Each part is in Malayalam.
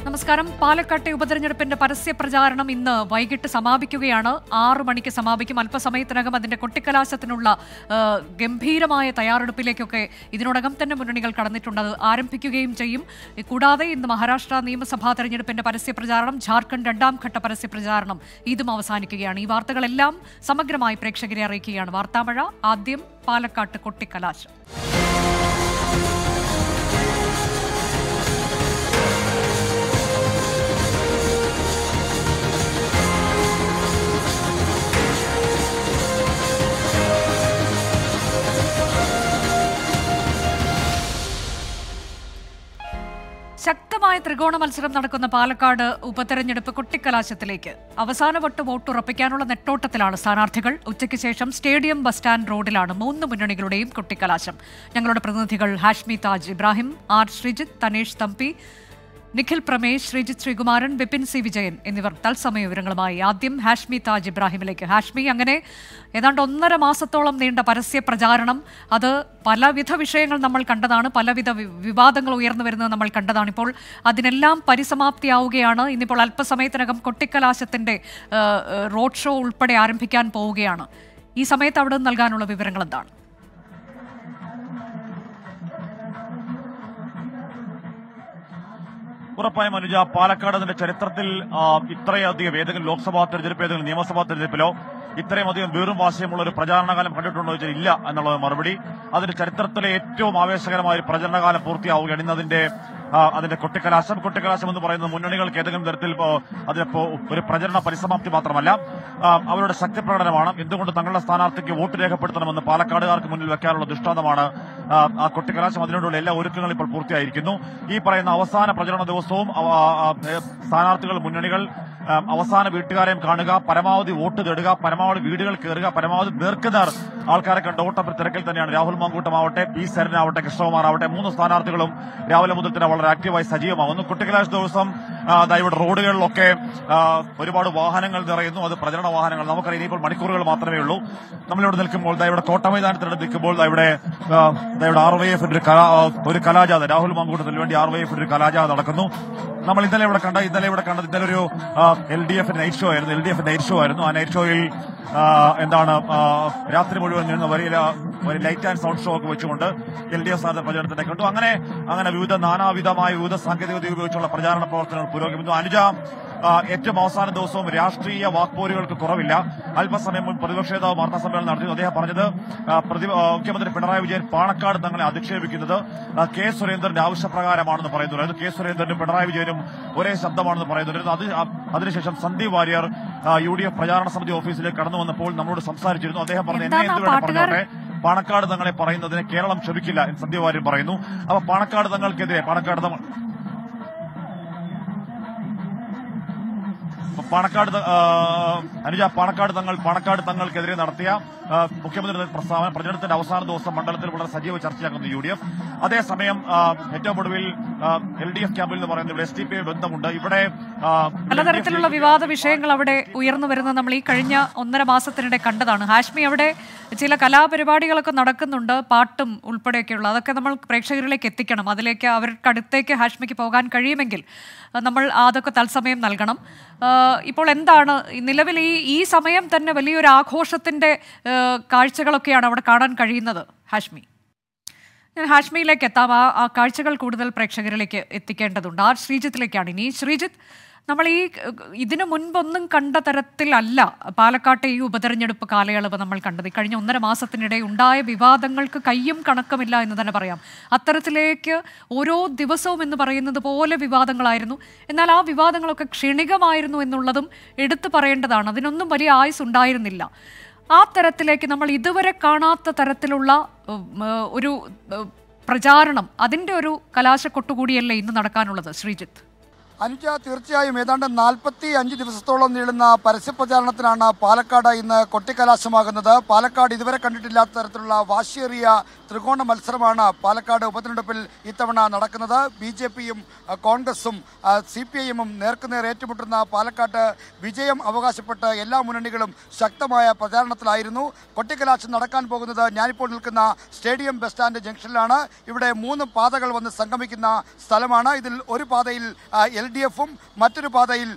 നമസ്കാരം പാലക്കാട്ടെ ഉപതെരഞ്ഞെടുപ്പിന്റെ പരസ്യ പ്രചാരണം ഇന്ന് വൈകിട്ട് സമാപിക്കുകയാണ് ആറു മണിക്ക് സമാപിക്കും അല്പസമയത്തിനകം അതിന്റെ കൊട്ടിക്കലാശത്തിനുള്ള ആ, ഗംഭീരമായ തയ്യാറെടുപ്പിലേക്കൊക്കെ ഇതിനോടകം തന്നെ മുന്നണികൾ കടന്നിട്ടുണ്ട് അത് ആരംഭിക്കുകയും ചെയ്യും കൂടാതെ ഇന്ന് മഹാരാഷ്ട്ര നിയമസഭാ തെരഞ്ഞെടുപ്പിന്റെ പരസ്യ പ്രചാരണം ജാർഖണ്ഡ് രണ്ടാം ഘട്ട പരസ്യ പ്രചാരണം ഇതും അവസാനിക്കുകയാണ് ഈ വാർത്തകളെല്ലാം സമഗ്രമായി പ്രേക്ഷകരെ അറിയിക്കുകയാണ് വാർത്താമഴ ആദ്യം പാലക്കാട്ട് കൊട്ടിക്കലാശം ശക്തമായ ത്രികോണ മത്സരം നടക്കുന്ന പാലക്കാട് ഉപതെരഞ്ഞെടുപ്പ് കൊട്ടിക്കലാശത്തിലേക്ക് അവസാന വട്ട് വോട്ടുറപ്പിക്കാനുള്ള നെട്ടോട്ടത്തിലാണ് സ്ഥാനാർത്ഥികൾ ഉച്ചയ്ക്ക് ശേഷം സ്റ്റേഡിയം ബസ് സ്റ്റാൻഡ് റോഡിലാണ് മൂന്ന് മുന്നണികളുടെയും കൊട്ടിക്കലാശം ഞങ്ങളുടെ പ്രതിനിധികൾ ഹാഷ്മി താജ് ഇബ്രാഹിം ആർ ശ്രീജിത്ത് തനേഷ് തമ്പി നിഖിൽ പ്രമേശ് ശ്രീജിത്ത് ശ്രീകുമാരൻ വിപിൻ സി വിജയൻ എന്നിവർ തത്സമയ വിവരങ്ങളുമായി ആദ്യം ഹാഷ്മി താജ് ഇബ്രാഹിമിലേക്ക് ഹാഷ്മി അങ്ങനെ ഏതാണ്ട് ഒന്നര മാസത്തോളം നീണ്ട പരസ്യ പ്രചാരണം അത് പലവിധ വിഷയങ്ങൾ നമ്മൾ കണ്ടതാണ് പലവിധ വി- വിവാദങ്ങൾ ഉയർന്നു വരുന്നത് നമ്മൾ കണ്ടതാണ് ഇപ്പോൾ അതിനെല്ലാം പരിസമാപ്തിയാവുകയാണ് ഇന്നിപ്പോൾ അല്പസമയത്തിനകം കൊട്ടിക്കലാശത്തിന്റെ ആ, ആ, റോഡ് ഷോ ഉൾപ്പെടെ ആരംഭിക്കാൻ പോവുകയാണ് ഈ സമയത്ത് അവിടെ നിന്ന് നൽകാനുള്ള വിവരങ്ങൾ എന്താണ് ഉറപ്പായും അനുജ പാലക്കാട് അതിന്റെ ചരിത്രത്തിൽ ആ, ഇത്രയധികം ഏതെങ്കിലും ലോക്സഭാ തെരഞ്ഞെടുപ്പ് ഏതെങ്കിലും നിയമസഭാ തെരഞ്ഞെടുപ്പിലോ ഇത്രയും അധികം വീറും വാശിയുമുള്ള ഒരു പ്രചാരണകാലം കണ്ടിട്ടുണ്ടോ എന്ന് ചോദിച്ചാൽ ഇല്ല എന്നുള്ളത് മറുപടി അതിന്റെ ചരിത്രത്തിലെ ഏറ്റവും ആവേശകരമായ ഒരു പ്രചരണകാലം പൂർത്തിയാവുകയാണ് ഇന്ന് അതിന്റെ ആ, അതിന്റെ കൊട്ടിക്കലാശം കൊട്ടിക്കലാശം എന്ന് പറയുന്നത് മുന്നണികൾക്ക് ഏതെങ്കിലും തരത്തിൽ ഇപ്പോ അതിനിപ്പോ ഒരു പ്രചരണ പരിസമാപ്തി മാത്രമല്ല ആ, അവരുടെ ശക്തി പ്രകടനമാണ് എന്തുകൊണ്ട് തങ്ങളുടെ സ്ഥാനാർത്ഥിക്ക് വോട്ട് രേഖപ്പെടുത്തണമെന്ന് പാലക്കാടുകാർക്ക് മുന്നിൽ വെക്കാനുള്ള ദൃഷ്ടാന്തമാണ് ആ, ആ കൊട്ടിക്കലാശം അതിനോടുള്ള എല്ലാ ഒരുക്കങ്ങളും ഇപ്പോൾ പൂർത്തിയായിരിക്കുന്നു ഈ പറയുന്ന അവസാന പ്രചരണ ദിവസവും അവ- ആ, ആ, ഏ, സ്ഥാനാർത്ഥികൾ മുന്നണികൾ ആ, അവസാന വീട്ടുകാരെയും കാണുക പരമാവധി വോട്ട് തേടുക പരമാവധി വീടുകൾ കയറുക പരമാവധി നേർക്കുനേർ ആൾക്കാരെ കണ്ട് ഓട്ടം തിരക്കിൽ തന്നെയാണ് രാഹുൽ മാങ്കൂട്ടമാവട്ടെ പി സരനാവട്ടെ കൃഷ്ണകുമാർ ആവട്ടെ മൂന്ന് സ്ഥാനാർത്ഥികളും രാവിലെ മുതൽ തന്നെ വളരെ ആക്റ്റീവായി സജീവമാവുന്നു കുട്ടിക്കലാശ് ദിവസം ആ, ദാ ഇവിടെ റോഡുകളിലൊക്കെ ആ, ഒരുപാട് വാഹനങ്ങൾ നിറയുന്നു അത് പ്രചരണ വാഹനങ്ങൾ നമുക്കറിയാം ഇനിയിപ്പോൾ മണിക്കൂറുകൾ മാത്രമേ ഉള്ളൂ നമ്മളിവിടെ നിൽക്കുമ്പോൾ ദാ ഇവിടെ കോട്ട മൈതാനത്തിനടുത്ത് നിൽക്കുമ്പോൾ ദാ ഇവിടെ ആ, ദാ ഇവിടെ ആർ വൈ എഫിന്റെ ഒരു കലാ- ആ, ഒരു കലാജാഥ രാഹുൽ മാങ്കൂട്ടത്തിന് വേണ്ടി ആർ വൈ എഫിന്റെ ഒരു കലാജാഥ നടക്കുന്നു നമ്മൾ ഇന്നലെ ഇവിടെ കണ്ട ഇന്നലെ ഇവിടെ കണ്ടത് ഇന്നലെ ഒരു L D F night show ആയിരുന്നു L D F night show ആയിരുന്നു ആ നൈറ്റ് ഷോയിൽ ആ, എന്താണ് ആ, രാത്രി മുഴുവൻ നിന്ന് വലിയ ഒരു ലൈറ്റ് ആൻഡ് സൗണ്ട് ഷോ ഒക്കെ വെച്ചുകൊണ്ട് എൽ ഡി എഫ് സ്ഥാനത്ത് പ്രചരണത്തിനെ കണ്ടു അങ്ങനെ അങ്ങനെ വിവിധ നാനാവിധമായ വിവിധ സാങ്കേതികത ഉപയോഗിച്ചുള്ള പ്രചാരണ പ്രവർത്തനങ്ങൾ പുരോഗമിക്കുന്നു അനുജ ആ, ഏറ്റവും അവസാന ദിവസവും രാഷ്ട്രീയ വാക്പോരുകൾക്ക് കുറവില്ല അല്പസമയം മുൻപ് പ്രതിപക്ഷ നേതാവ് വാർത്താ സമ്മേളനം നടത്തി അദ്ദേഹം പറഞ്ഞത് ആ, പ്രതി- ആ, മുഖ്യമന്ത്രി പിണറായി വിജയൻ പാണക്കാട് തങ്ങളെ അധിക്ഷേപിക്കുന്നത് ആ, കെ സുരേന്ദ്രന്റെ ആവശ്യപ്രകാരമാണെന്ന് പറയുന്നു അതായത് കെ സുരേന്ദ്രനും പിണറായി വിജയനും ഒരേ ശബ്ദമാണെന്ന് പറയുന്നു അത് ആ- അതിനുശേഷം സന്ദീപ് വാര്യർ ആ, യു ഡി എഫ് പ്രചാരണ സമിതി ഓഫീസിലേക്ക് കടന്നു വന്നപ്പോൾ നമ്മളോട് സംസാരിച്ചിരുന്നു അദ്ദേഹം പറഞ്ഞു എന്നെ എന്താണ് ആ എന്ത് വേണേ പാട്ടുകാരൻ? പറഞ്ഞോട്ടെ പാണക്കാട് തങ്ങളെ പറയുന്നതിന് കേരളം ക്ഷമിക്കില്ല എന്ന് സന്ദീപ് വാര്യർ പറയുന്നു അപ്പൊ പാണക്കാട് തങ്ങൾക്കെതിരെ പാണക്കാട് തങ്ങൾ പാണക്കാട് ത- ആ, അനുജ പാണക്കാട് തങ്ങൾ പാണക്കാട് തങ്ങൾക്കെതിരെ നടത്തിയ ആ, മുഖ്യമന്ത്രി പ്രസ്താവന പ്രചരണത്തിന്റെ അവസാന ദിവസം മണ്ഡലത്തിൽ വളരെ സജീവ ചർച്ചയാക്കുന്നു യു ഡി എഫ് അതേസമയം ആ, ഏറ്റവും ഒടുവിൽ എൽ ഡി എഫ് ക്യാമ്പിൽ എന്ന് പറയുന്നത് എസ് ടി പി ബന്ധമുണ്ട് ഇവിടെ ആ, പലതരത്തിലുള്ള വിവാദ വിഷയങ്ങൾ അവിടെ ഉയർന്നു വരുന്നത് നമ്മൾ ഈ കഴിഞ്ഞ ഒന്നര മാസത്തിനിടെ കണ്ടതാണ് ഹാഷ്മി അവിടെ ചില കലാപരിപാടികളൊക്കെ നടക്കുന്നുണ്ട് പാട്ടും ഉൾപ്പെടെയൊക്കെയുള്ള അതൊക്കെ നമ്മൾ പ്രേക്ഷകരിലേക്ക് എത്തിക്കണം അതിലേക്ക് അവർക്ക് അടുത്തേക്ക് ഹാഷ്മിക്ക് പോകാൻ കഴിയുമെങ്കിൽ അഹ് നമ്മൾ അതൊക്കെ തത്സമയം നൽകണം ആഹ് ഇപ്പോൾ എന്താണ് ഈ നിലവിൽ ഈ ഈ സമയം തന്നെ വലിയൊരു ആഘോഷത്തിന്റെ ആഹ് കാഴ്ചകളൊക്കെയാണ് അവിടെ കാണാൻ കഴിയുന്നത് ഹാഷ്മി ഞാൻ ഹാഷ്മിയിലേക്ക് എത്താം ആ ആ കാഴ്ചകൾ കൂടുതൽ പ്രേക്ഷകരിലേക്ക് എത്തിക്കേണ്ടതുണ്ട് ആ ശ്രീജിത്തിലേക്കാണ് ഇനി ശ്രീജിത്ത് നമ്മൾ ഈ ഏഹ്, ഇതിനു മുൻപൊന്നും കണ്ട തരത്തിലല്ല പാലക്കാട്ടെ ഈ ഉപതെരഞ്ഞെടുപ്പ് കാലയളവ് നമ്മൾ കണ്ടത് ഈ കഴിഞ്ഞ ഒന്നര മാസത്തിനിടെ ഉണ്ടായ വിവാദങ്ങൾക്ക് കയ്യും കണക്കുമില്ല എന്ന് തന്നെ പറയാം അത്തരത്തിലേക്ക് ഓരോ ദിവസവും എന്ന് പറയുന്നത് പോലെ വിവാദങ്ങളായിരുന്നു എന്നാൽ ആ വിവാദങ്ങളൊക്കെ ക്ഷണികമായിരുന്നു എന്നുള്ളതും എടുത്തു പറയേണ്ടതാണ് അതിനൊന്നും വലിയ ആയുസ് ഉണ്ടായിരുന്നില്ല ആ തരത്തിലേക്ക് നമ്മൾ ഇതുവരെ കാണാത്ത തരത്തിലുള്ള ഉം, ഏഹ്, ഒരു ഏഹ്, പ്രചാരണം അതിന്റെ ഒരു കലാശക്കൊട്ടുകൂടിയല്ലേ ഇന്ന് നടക്കാനുള്ളത് ശ്രീജിത്ത് അനുജ തീർച്ചയായും ഏതാണ്ട് നാൽപ്പത്തി അഞ്ച് ദിവസത്തോളം നീളുന്ന പരസ്യപ്രചാരണത്തിനാണ് പാലക്കാട് ഇന്ന് കൊട്ടിക്കലാശമാകുന്നത് പാലക്കാട് ഇതുവരെ കണ്ടിട്ടില്ലാത്ത തരത്തിലുള്ള വാശിയേറിയ ത്രികോണ മത്സരമാണ് പാലക്കാട് ഉപതെരഞ്ഞെടുപ്പിൽ ഇത്തവണ നടക്കുന്നത് ബി ജെ പിയും കോൺഗ്രസും സി പി ഐ എമ്മും നേർക്കുനേർ ഏറ്റുമുട്ടുന്ന പാലക്കാട്ട് വിജയം അവകാശപ്പെട്ട് എല്ലാ മുന്നണികളും ശക്തമായ പ്രചാരണത്തിലായിരുന്നു കൊട്ടിക്കലാശം നടക്കാൻ പോകുന്നത് ഞാനിപ്പോൾ നിൽക്കുന്ന സ്റ്റേഡിയം ബസ് സ്റ്റാൻഡ് ജംഗ്ഷനിലാണ് ഇവിടെ മൂന്ന് പാതകൾ വന്ന് സംഗമിക്കുന്ന സ്ഥലമാണ് ഇതിൽ ഒരു പാതയിൽ എൽ എൽ ഡി എഫും മറ്റൊരു പാതയിൽ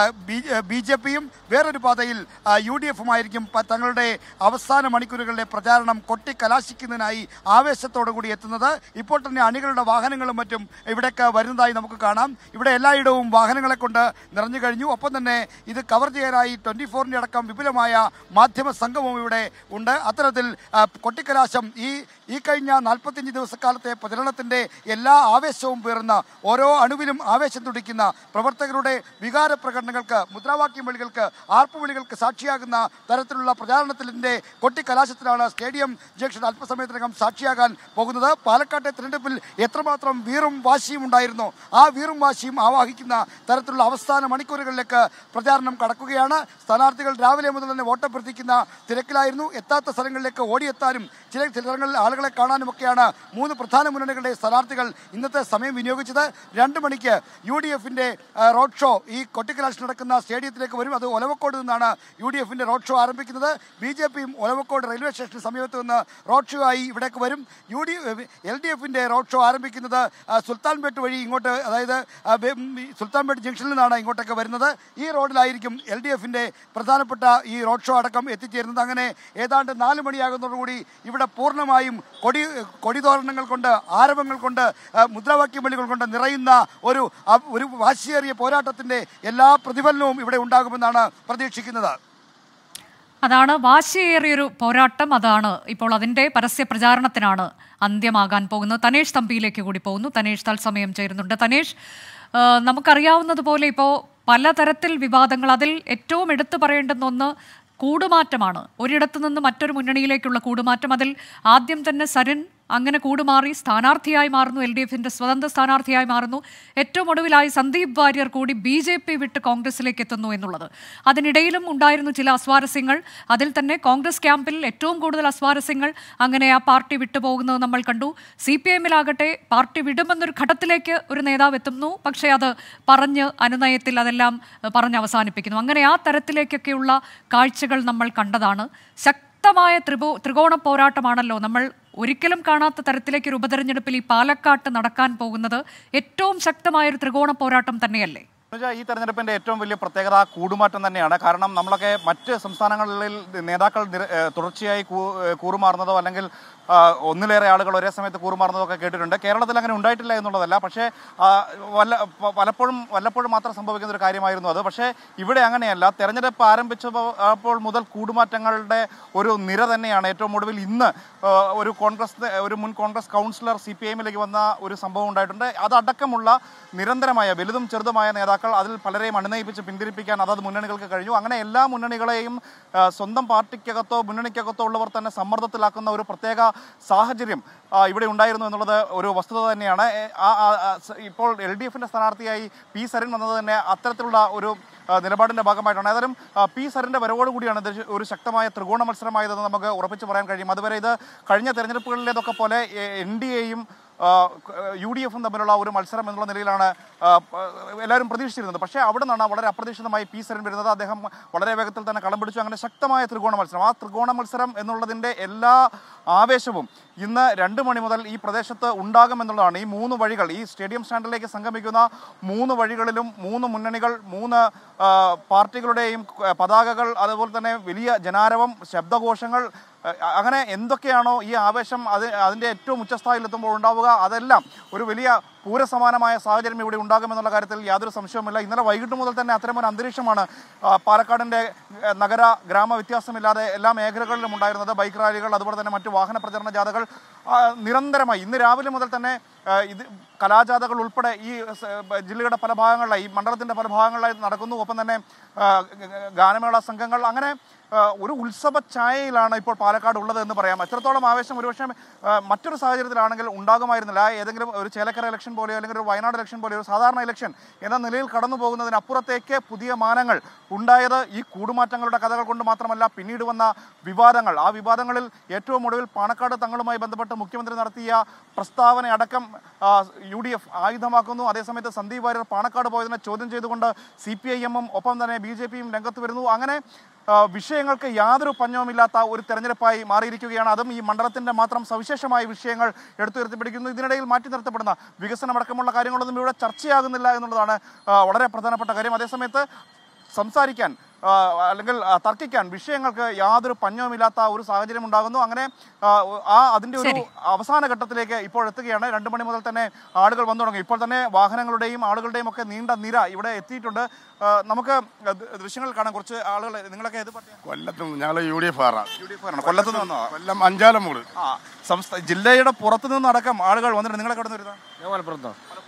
ബി ജെ പിയും വേറൊരു പാതയിൽ യു ഡി എഫുമായിരിക്കും പ- തങ്ങളുടെ അവസാന മണിക്കൂറുകളിലെ പ്രചാരണം കൊട്ടിക്കലാശിക്കുന്നതിനായി ആവേശത്തോടു കൂടി എത്തുന്നത് ഇപ്പോൾ തന്നെ അണികളുടെ വാഹനങ്ങളും മറ്റും ഇവിടേക്ക് വരുന്നതായി നമുക്ക് കാണാം ഇവിടെ എല്ലായിടവും വാഹനങ്ങളെ കൊണ്ട് നിറഞ്ഞു കഴിഞ്ഞു ഒപ്പം തന്നെ ഇത് കവർ ചെയ്യാനായി ട്വന്റി ഫോറിന്റെ അടക്കം വിപുലമായ മാധ്യമ സംഘവും ഇവിടെ ഉണ്ട് അത്തരത്തിൽ ആ, കൊട്ടിക്കലാശം ഈ ഈ കഴിഞ്ഞ നാൽപ്പത്തിയഞ്ച് ദിവസക്കാലത്തെ പ്രചരണത്തിന്റെ എല്ലാ ആവേശവും പേറുന്ന ഓരോ അണുവിലും ആവേശം തുടിക്കുന്ന പ്രവർത്തകരുടെ വികാര പ്രകടനങ്ങൾക്ക് മുദ്രാവാക്യം വിളികൾക്ക് ആർപ്പുവിളികൾക്ക് സാക്ഷിയാകുന്ന തരത്തിലുള്ള പ്രചാരണത്തിന്റെ കൊട്ടിക്കലാശത്തിലാണ് സ്റ്റേഡിയം ജംഗ്ഷൻ അല്പസമയത്തിനകം സാക്ഷിയാകാൻ പോകുന്നത് പാലക്കാട്ടെ തിരഞ്ഞെടുപ്പിൽ എത്രമാത്രം വീറും വാശിയും ഉണ്ടായിരുന്നു ആ വീറും വാശിയും ആവാഹിക്കുന്ന തരത്തിലുള്ള അവസാന മണിക്കൂറുകളിലേക്ക് പ്രചാരണം കടക്കുകയാണ് സ്ഥാനാർത്ഥികൾ രാവിലെ മുതൽ തന്നെ വോട്ടഭ്യർത്ഥിക്കുന്ന തിരക്കിലായിരുന്നു എത്താത്ത സ്ഥലങ്ങളിലേക്ക് ഓടിയെത്താനും ചില സ്ഥലങ്ങളിൽ ആളുകളെ കാണാനുമൊക്കെയാണ് മൂന്ന് പ്രധാന മുന്നണികളുടെ സ്ഥാനാർത്ഥികൾ ഇന്നത്തെ സമയം വിനിയോഗിച്ചത് രണ്ട് മണിക്ക് യു ഡി എഫിന്റെ റോഡ് ഷോ ഈ കൊട്ടിക്കലാശ് നടക്കുന്ന സ്റ്റേഡിയത്തിലേക്ക് വരും അത് ഒലവക്കോട് നിന്നാണ് യു ഡി എഫിന്റെ റോഡ് ഷോ ആരംഭിക്കുന്നത് ബി ജെ പിയും ഒലവക്കോട് റെയിൽവേ സ്റ്റേഷന് സമീപത്ത് നിന്ന് റോഡ് ഷോ ആയി ഇവിടേക്ക് വരും യു ഡി എൽ ഡി എഫിന്റെ റോഡ് ഷോ ആരംഭിക്കുന്നത് ആ, സുൽത്താൻപേട്ട് വഴി ഇങ്ങോട്ട് അതായത് ആ, ബെ- ഉം, ഈ സുൽത്താൻപേട്ട് ജംഗ്ഷനിൽ നിന്നാണ് ഇങ്ങോട്ടൊക്കെ വരുന്നത് ഈ റോഡിലായിരിക്കും എൽ ഡി എഫിന്റെ പ്രധാനപ്പെട്ട ഈ റോഡ് ഷോ അടക്കം എത്തിച്ചേരുന്നത് അങ്ങനെ ഏതാണ്ട് നാല് മണിയാകുന്നതോടുകൂടി ഇവിടെ പൂർണ്ണമായും കൊടി കൊടിതോരണങ്ങൾ കൊണ്ട് ആരവങ്ങൾ കൊണ്ട് ആ, മുദ്രാവാക്യം വിളികൾ കൊണ്ട് നിറയുന്ന ഒരു ആ, ഒരു വാശിയേറിയ പോരാട്ടത്തിന്റെ എല്ലാ പ്രതിഫലനവും ഇവിടെ ഉണ്ടാകുമെന്നാണ് പ്രതീക്ഷിക്കുന്നത് അതാണ് വാശിയേറിയൊരു പോരാട്ടം അതാണ് ഇപ്പോൾ അതിന്റെ പരസ്യ പ്രചാരണത്തിനാണ് അന്ത്യമാകാൻ പോകുന്നത് തനേഷ് തമ്പിയിലേക്ക് കൂടി പോകുന്നു തനേഷ് തത്സമയം ചേരുന്നുണ്ട് തനേഷ് ആ, നമുക്കറിയാവുന്നതുപോലെ ഇപ്പോൾ പലതരത്തിൽ വിവാദങ്ങൾ അതിൽ ഏറ്റവും എടുത്തു പറയേണ്ടുന്ന ഒന്ന് കൂടുമാറ്റമാണ് ഒരിടത്തു നിന്ന് മറ്റൊരു മുന്നണിയിലേക്കുള്ള കൂടുമാറ്റം അതിൽ ആദ്യം തന്നെ സരിൻ അങ്ങനെ കൂടുമാറി സ്ഥാനാർത്ഥിയായി മാറുന്നു എൽ ഡി എഫിന്റെ സ്വതന്ത്ര സ്ഥാനാർത്ഥിയായി മാറുന്നു ഏറ്റവും ഒടുവിലായി സന്ദീപ് വാര്യർ കൂടി ബി ജെ പി വിട്ട് കോൺഗ്രസിലേക്ക് എത്തുന്നു എന്നുള്ളത് അതിനിടയിലും ഉണ്ടായിരുന്നു ചില അസ്വാരസ്യങ്ങൾ അതിൽ തന്നെ കോൺഗ്രസ് ക്യാമ്പിൽ ഏറ്റവും കൂടുതൽ അസ്വാരസ്യങ്ങൾ അങ്ങനെ ആ പാർട്ടി വിട്ടുപോകുന്നത് നമ്മൾ കണ്ടു സി പി എമ്മിലാകട്ടെ പാർട്ടി വിടുമെന്നൊരു ഘട്ടത്തിലേക്ക് ഒരു നേതാവ് എത്തുന്നു പക്ഷേ അത് പറഞ്ഞ് അനുനയത്തിൽ അതെല്ലാം ഏഹ്, പറഞ്ഞ് അവസാനിപ്പിക്കുന്നു അങ്ങനെ ആ തരത്തിലേക്കൊക്കെയുള്ള കാഴ്ചകൾ നമ്മൾ കണ്ടതാണ് ശക്തമായ ത്രികോ ത്രികോണ പോരാട്ടമാണല്ലോ നമ്മൾ ഒരിക്കലും കാണാത്ത തരത്തിലേക്ക് ഒരു ഉപതെരഞ്ഞെടുപ്പിൽ ഈ പാലക്കാട്ട് നടക്കാൻ പോകുന്നത് ഏറ്റവും ശക്തമായ ഒരു ത്രികോണ പോരാട്ടം തന്നെയല്ലേ എന്നുവെച്ചാൽ ഈ തെരഞ്ഞെടുപ്പിന്റെ ഏറ്റവും വലിയ പ്രത്യേകത കൂടുമാറ്റം തന്നെയാണ് കാരണം നമ്മളൊക്കെ മറ്റ് സംസ്ഥാനങ്ങളിൽ നേതാക്കൾ നിര- ഏഹ് തുടർച്ചയായി കൂ- ഏഹ് കൂറുമാറുന്നതോ അല്ലെങ്കിൽ ആ, ഒന്നിലേറെ ആളുകൾ ഒരേ സമയത്ത് കൂറുമാറുന്നതോ ഒക്കെ കേട്ടിട്ടുണ്ട് കേരളത്തിൽ അങ്ങനെ ഉണ്ടായിട്ടില്ല എന്നുള്ളതല്ല പക്ഷേ ആ, വല്ല പ- പലപ്പോഴും വല്ലപ്പോഴും മാത്രം സംഭവിക്കുന്ന ഒരു കാര്യമായിരുന്നു അത് പക്ഷേ ഇവിടെ അങ്ങനെയല്ല തെരഞ്ഞെടുപ്പ് ആരംഭിച്ചപ്പോൾ അപ്പോൾ മുതൽ കൂടുമാറ്റങ്ങളുടെ ഒരു നിര തന്നെയാണ് ഏറ്റവും ഒടുവിൽ ഇന്ന് ആ, ഒരു കോൺഗ്രസ് ഒരു മുൻ കോൺഗ്രസ് കൗൺസിലർ സി പി ഐഎമ്മിലേക്ക് വന്ന ഒരു സംഭവം ഉണ്ടായിട്ടുണ്ട് അതടക്കമുള്ള നിരന്തരമായ വലുതും ചെറുതുമായ നേതാക്കൾ അതിൽ പലരെയും അണിനയിപ്പിച്ച് പിന്തിരിപ്പിക്കാൻ അതത് മുന്നണികൾക്ക് കഴിഞ്ഞു അങ്ങനെ എല്ലാ മുന്നണികളെയും ആ, സ്വന്തം പാർട്ടിക്കകത്തോ മുന്നണിക്കകത്തോ ഉള്ളവർ തന്നെ സമ്മർദ്ദത്തിലാക്കുന്ന ഒരു പ്രത്യേക സാഹചര്യം ആ, ഇവിടെ ഉണ്ടായിരുന്നു എന്നുള്ളത് ഒരു വസ്തുത തന്നെയാണ് ഏ, ആ- ആ- ആ, സ- ഇപ്പോൾ എൽ ഡി എഫിന്റെ സ്ഥാനാർത്ഥിയായി പി സരിൻ വന്നത് തന്നെ അത്തരത്തിലുള്ള ഒരു ആ, നിലപാടിന്റെ ഭാഗമായിട്ടാണ് ഏതായാലും ആ, പി സരിന്റെ വരവോടുകൂടിയാണ് ഇത് ഒരു ശക്തമായ ത്രികോണ മത്സരമായതെന്ന് നമുക്ക് ഉറപ്പിച്ച് പറയാൻ കഴിയും അതുവരെ ഇത് കഴിഞ്ഞ തെരഞ്ഞെടുപ്പുകളിലേതൊക്കെ പോലെ എൻ ഡി എയും യു ഡി എഫും തമ്മിലുള്ള ഒരു മത്സരം എന്നുള്ള നിലയിലാണ് ആ, പ- എല്ലാവരും പ്രതീക്ഷിച്ചിരുന്നത് പക്ഷേ അവിടെ നിന്നാണ് വളരെ അപ്രതീക്ഷിതമായി പി സരൻ വരുന്നത് അദ്ദേഹം വളരെ വേഗത്തിൽ തന്നെ കളം പിടിച്ചു അങ്ങനെ ശക്തമായ ത്രികോണ മത്സരം ആ ത്രികോണ മത്സരം എന്നുള്ളതിൻ്റെ എല്ലാ ആവേശവും ഇന്ന് രണ്ട് മണി മുതൽ ഈ പ്രദേശത്ത് ഉണ്ടാകുമെന്നുള്ളതാണ് ഈ മൂന്ന് വഴികൾ ഈ സ്റ്റേഡിയം സ്റ്റാൻഡിലേക്ക് സംഗമിക്കുന്ന മൂന്ന് വഴികളിലും മൂന്ന് മുന്നണികൾ മൂന്ന് ആ, പാർട്ടികളുടെയും ആ, പതാകകൾ അതുപോലെ തന്നെ വലിയ ജനാരവം ശബ്ദഘോഷങ്ങൾ അഹ് അങ്ങനെ എന്തൊക്കെയാണോ ഈ ആവേശം അത് അതിൻ്റെ ഏറ്റവും ഉച്ചസ്ഥായിലെത്തുമ്പോൾ ഉണ്ടാവുക അതെല്ലാം ഒരു വലിയ പൂരസമാനമായ സാഹചര്യം ഇവിടെ ഉണ്ടാകുമെന്നുള്ള കാര്യത്തിൽ യാതൊരു സംശയവുമില്ല ഇന്നലെ വൈകിട്ട് മുതൽ തന്നെ അത്തരമൊരു അന്തരീക്ഷമാണ് ആ, പാലക്കാടിൻ്റെ ഏഹ്, നഗര ഗ്രാമ വ്യത്യാസമില്ലാതെ എല്ലാ മേഖലകളിലും ഉണ്ടായിരുന്നത് ബൈക്ക് റാലികൾ അതുപോലെ തന്നെ മറ്റു വാഹന പ്രചരണ ജാഥകൾ ആ, നിരന്തരമായി ഇന്ന് രാവിലെ മുതൽ തന്നെ ആ, ഇത് കലാജാഥകൾ ഉൾപ്പെടെ ഈ സ- ബ- ജില്ലയുടെ പല ഭാഗങ്ങളിലായി ഈ മണ്ഡലത്തിൻ്റെ പല ഭാഗങ്ങളിലായി നടക്കുന്നു ഒപ്പം തന്നെ ആ, ഗ- ഗ- ഗാനമേള സംഘങ്ങൾ അങ്ങനെ ആ, ഒരു ഉത്സവ ഛായയിലാണ് ഇപ്പോൾ പാലക്കാട് ഉള്ളത് എന്ന് പറയാം എത്രത്തോളം ആവേശം ഒരുപക്ഷെ ആ, മറ്റൊരു സാഹചര്യത്തിലാണെങ്കിൽ ഉണ്ടാകുമായിരുന്നില്ല ഏതെങ്കിലും ഒരു ചേലക്കര ഇലക്ഷൻ പോലെയോ അല്ലെങ്കിൽ ഒരു വയനാട് ഇലക്ഷൻ പോലെയോ ഒരു സാധാരണ ഇലക്ഷൻ എന്ന നിലയിൽ കടന്നു പോകുന്നതിനപ്പുറത്തേക്ക് പുതിയ മാനങ്ങൾ ഉണ്ടായത് ഈ കൂടുമാറ്റങ്ങളുടെ കഥകൾ കൊണ്ട് മാത്രമല്ല പിന്നീട് വന്ന വിവാദങ്ങൾ ആ വിവാദങ്ങളിൽ ഏറ്റവും ഒടുവിൽ പാണക്കാട് തങ്ങളുമായി ബന്ധപ്പെട്ട് മുഖ്യമന്ത്രി നടത്തിയ പ്രസ്താവന അടക്കം യു ഡി എഫ് ആയുധമാക്കുന്നു അതേസമയത്ത് സന്ദീപ് വാര്യർ പാണക്കാട് പോയതിനെ ചോദ്യം ചെയ്തുകൊണ്ട് സി പി ഐ എമ്മും ഒപ്പം തന്നെ ബി ജെ പിയും രംഗത്ത് വരുന്നു അങ്ങനെ ആ, വിഷയങ്ങൾക്ക് യാതൊരു പഞ്ഞവുമില്ലാത്ത ഒരു തെരഞ്ഞെടുപ്പായി മാറിയിരിക്കുകയാണ് അതും ഈ മണ്ഡലത്തിന്റെ മാത്രം സവിശേഷമായ വിഷയങ്ങൾ എടുത്തുയർത്തിപ്പിടിക്കുന്നു ഇതിനിടയിൽ മാറ്റി നിർത്തപ്പെടുന്ന വികസനമടക്കമുള്ള കാര്യങ്ങളൊന്നും ഇവിടെ ചർച്ചയാകുന്നില്ല എന്നുള്ളതാണ് ആ, വളരെ പ്രധാനപ്പെട്ട കാര്യം അതേസമയത്ത് സംസാരിക്കാൻ ആ, അല്ലെങ്കിൽ ആ, തർക്കിക്കാൻ വിഷയങ്ങൾക്ക് യാതൊരു പഞ്ഞവുമില്ലാത്ത ഒരു സാഹചര്യം ഉണ്ടാകുന്നു അങ്ങനെ ആ, ആ അതിന്റെ ഒരു ശരി. അവസാന ഘട്ടത്തിലേക്ക് ഇപ്പോൾ എത്തുകയാണ് രണ്ട് മണി മുതൽ തന്നെ ആളുകൾ വന്നു തുടങ്ങി ഇപ്പോൾ തന്നെ വാഹനങ്ങളുടെയും ആളുകളുടെയും ഒക്കെ നീണ്ട നിര ഇവിടെ എത്തിയിട്ടുണ്ട് ആ, നമുക്ക് ദ- ദൃശ്യങ്ങൾ കാണാൻ കുറച്ച് ആളുകൾ നിങ്ങളൊക്കെ ഏത് പാർട്ടിയാണ് കൊല്ലത്തും ഞങ്ങൾ യു ഡി എഫ് ആറാണ് യു ഡി എഫ് ആണ് കൊല്ലത്ത് നിന്ന് വന്നോ കൊല്ലം അഞ്ചാലമൂട് ആ സംസ്ഥാന ജില്ലയുടെ പുറത്തു നിന്നടക്കം ആളുകൾ വന്നിട്ട് നിങ്ങളെ കടന്നു വരുന്നത് ഞാൻ മലപ്പുറത്തോ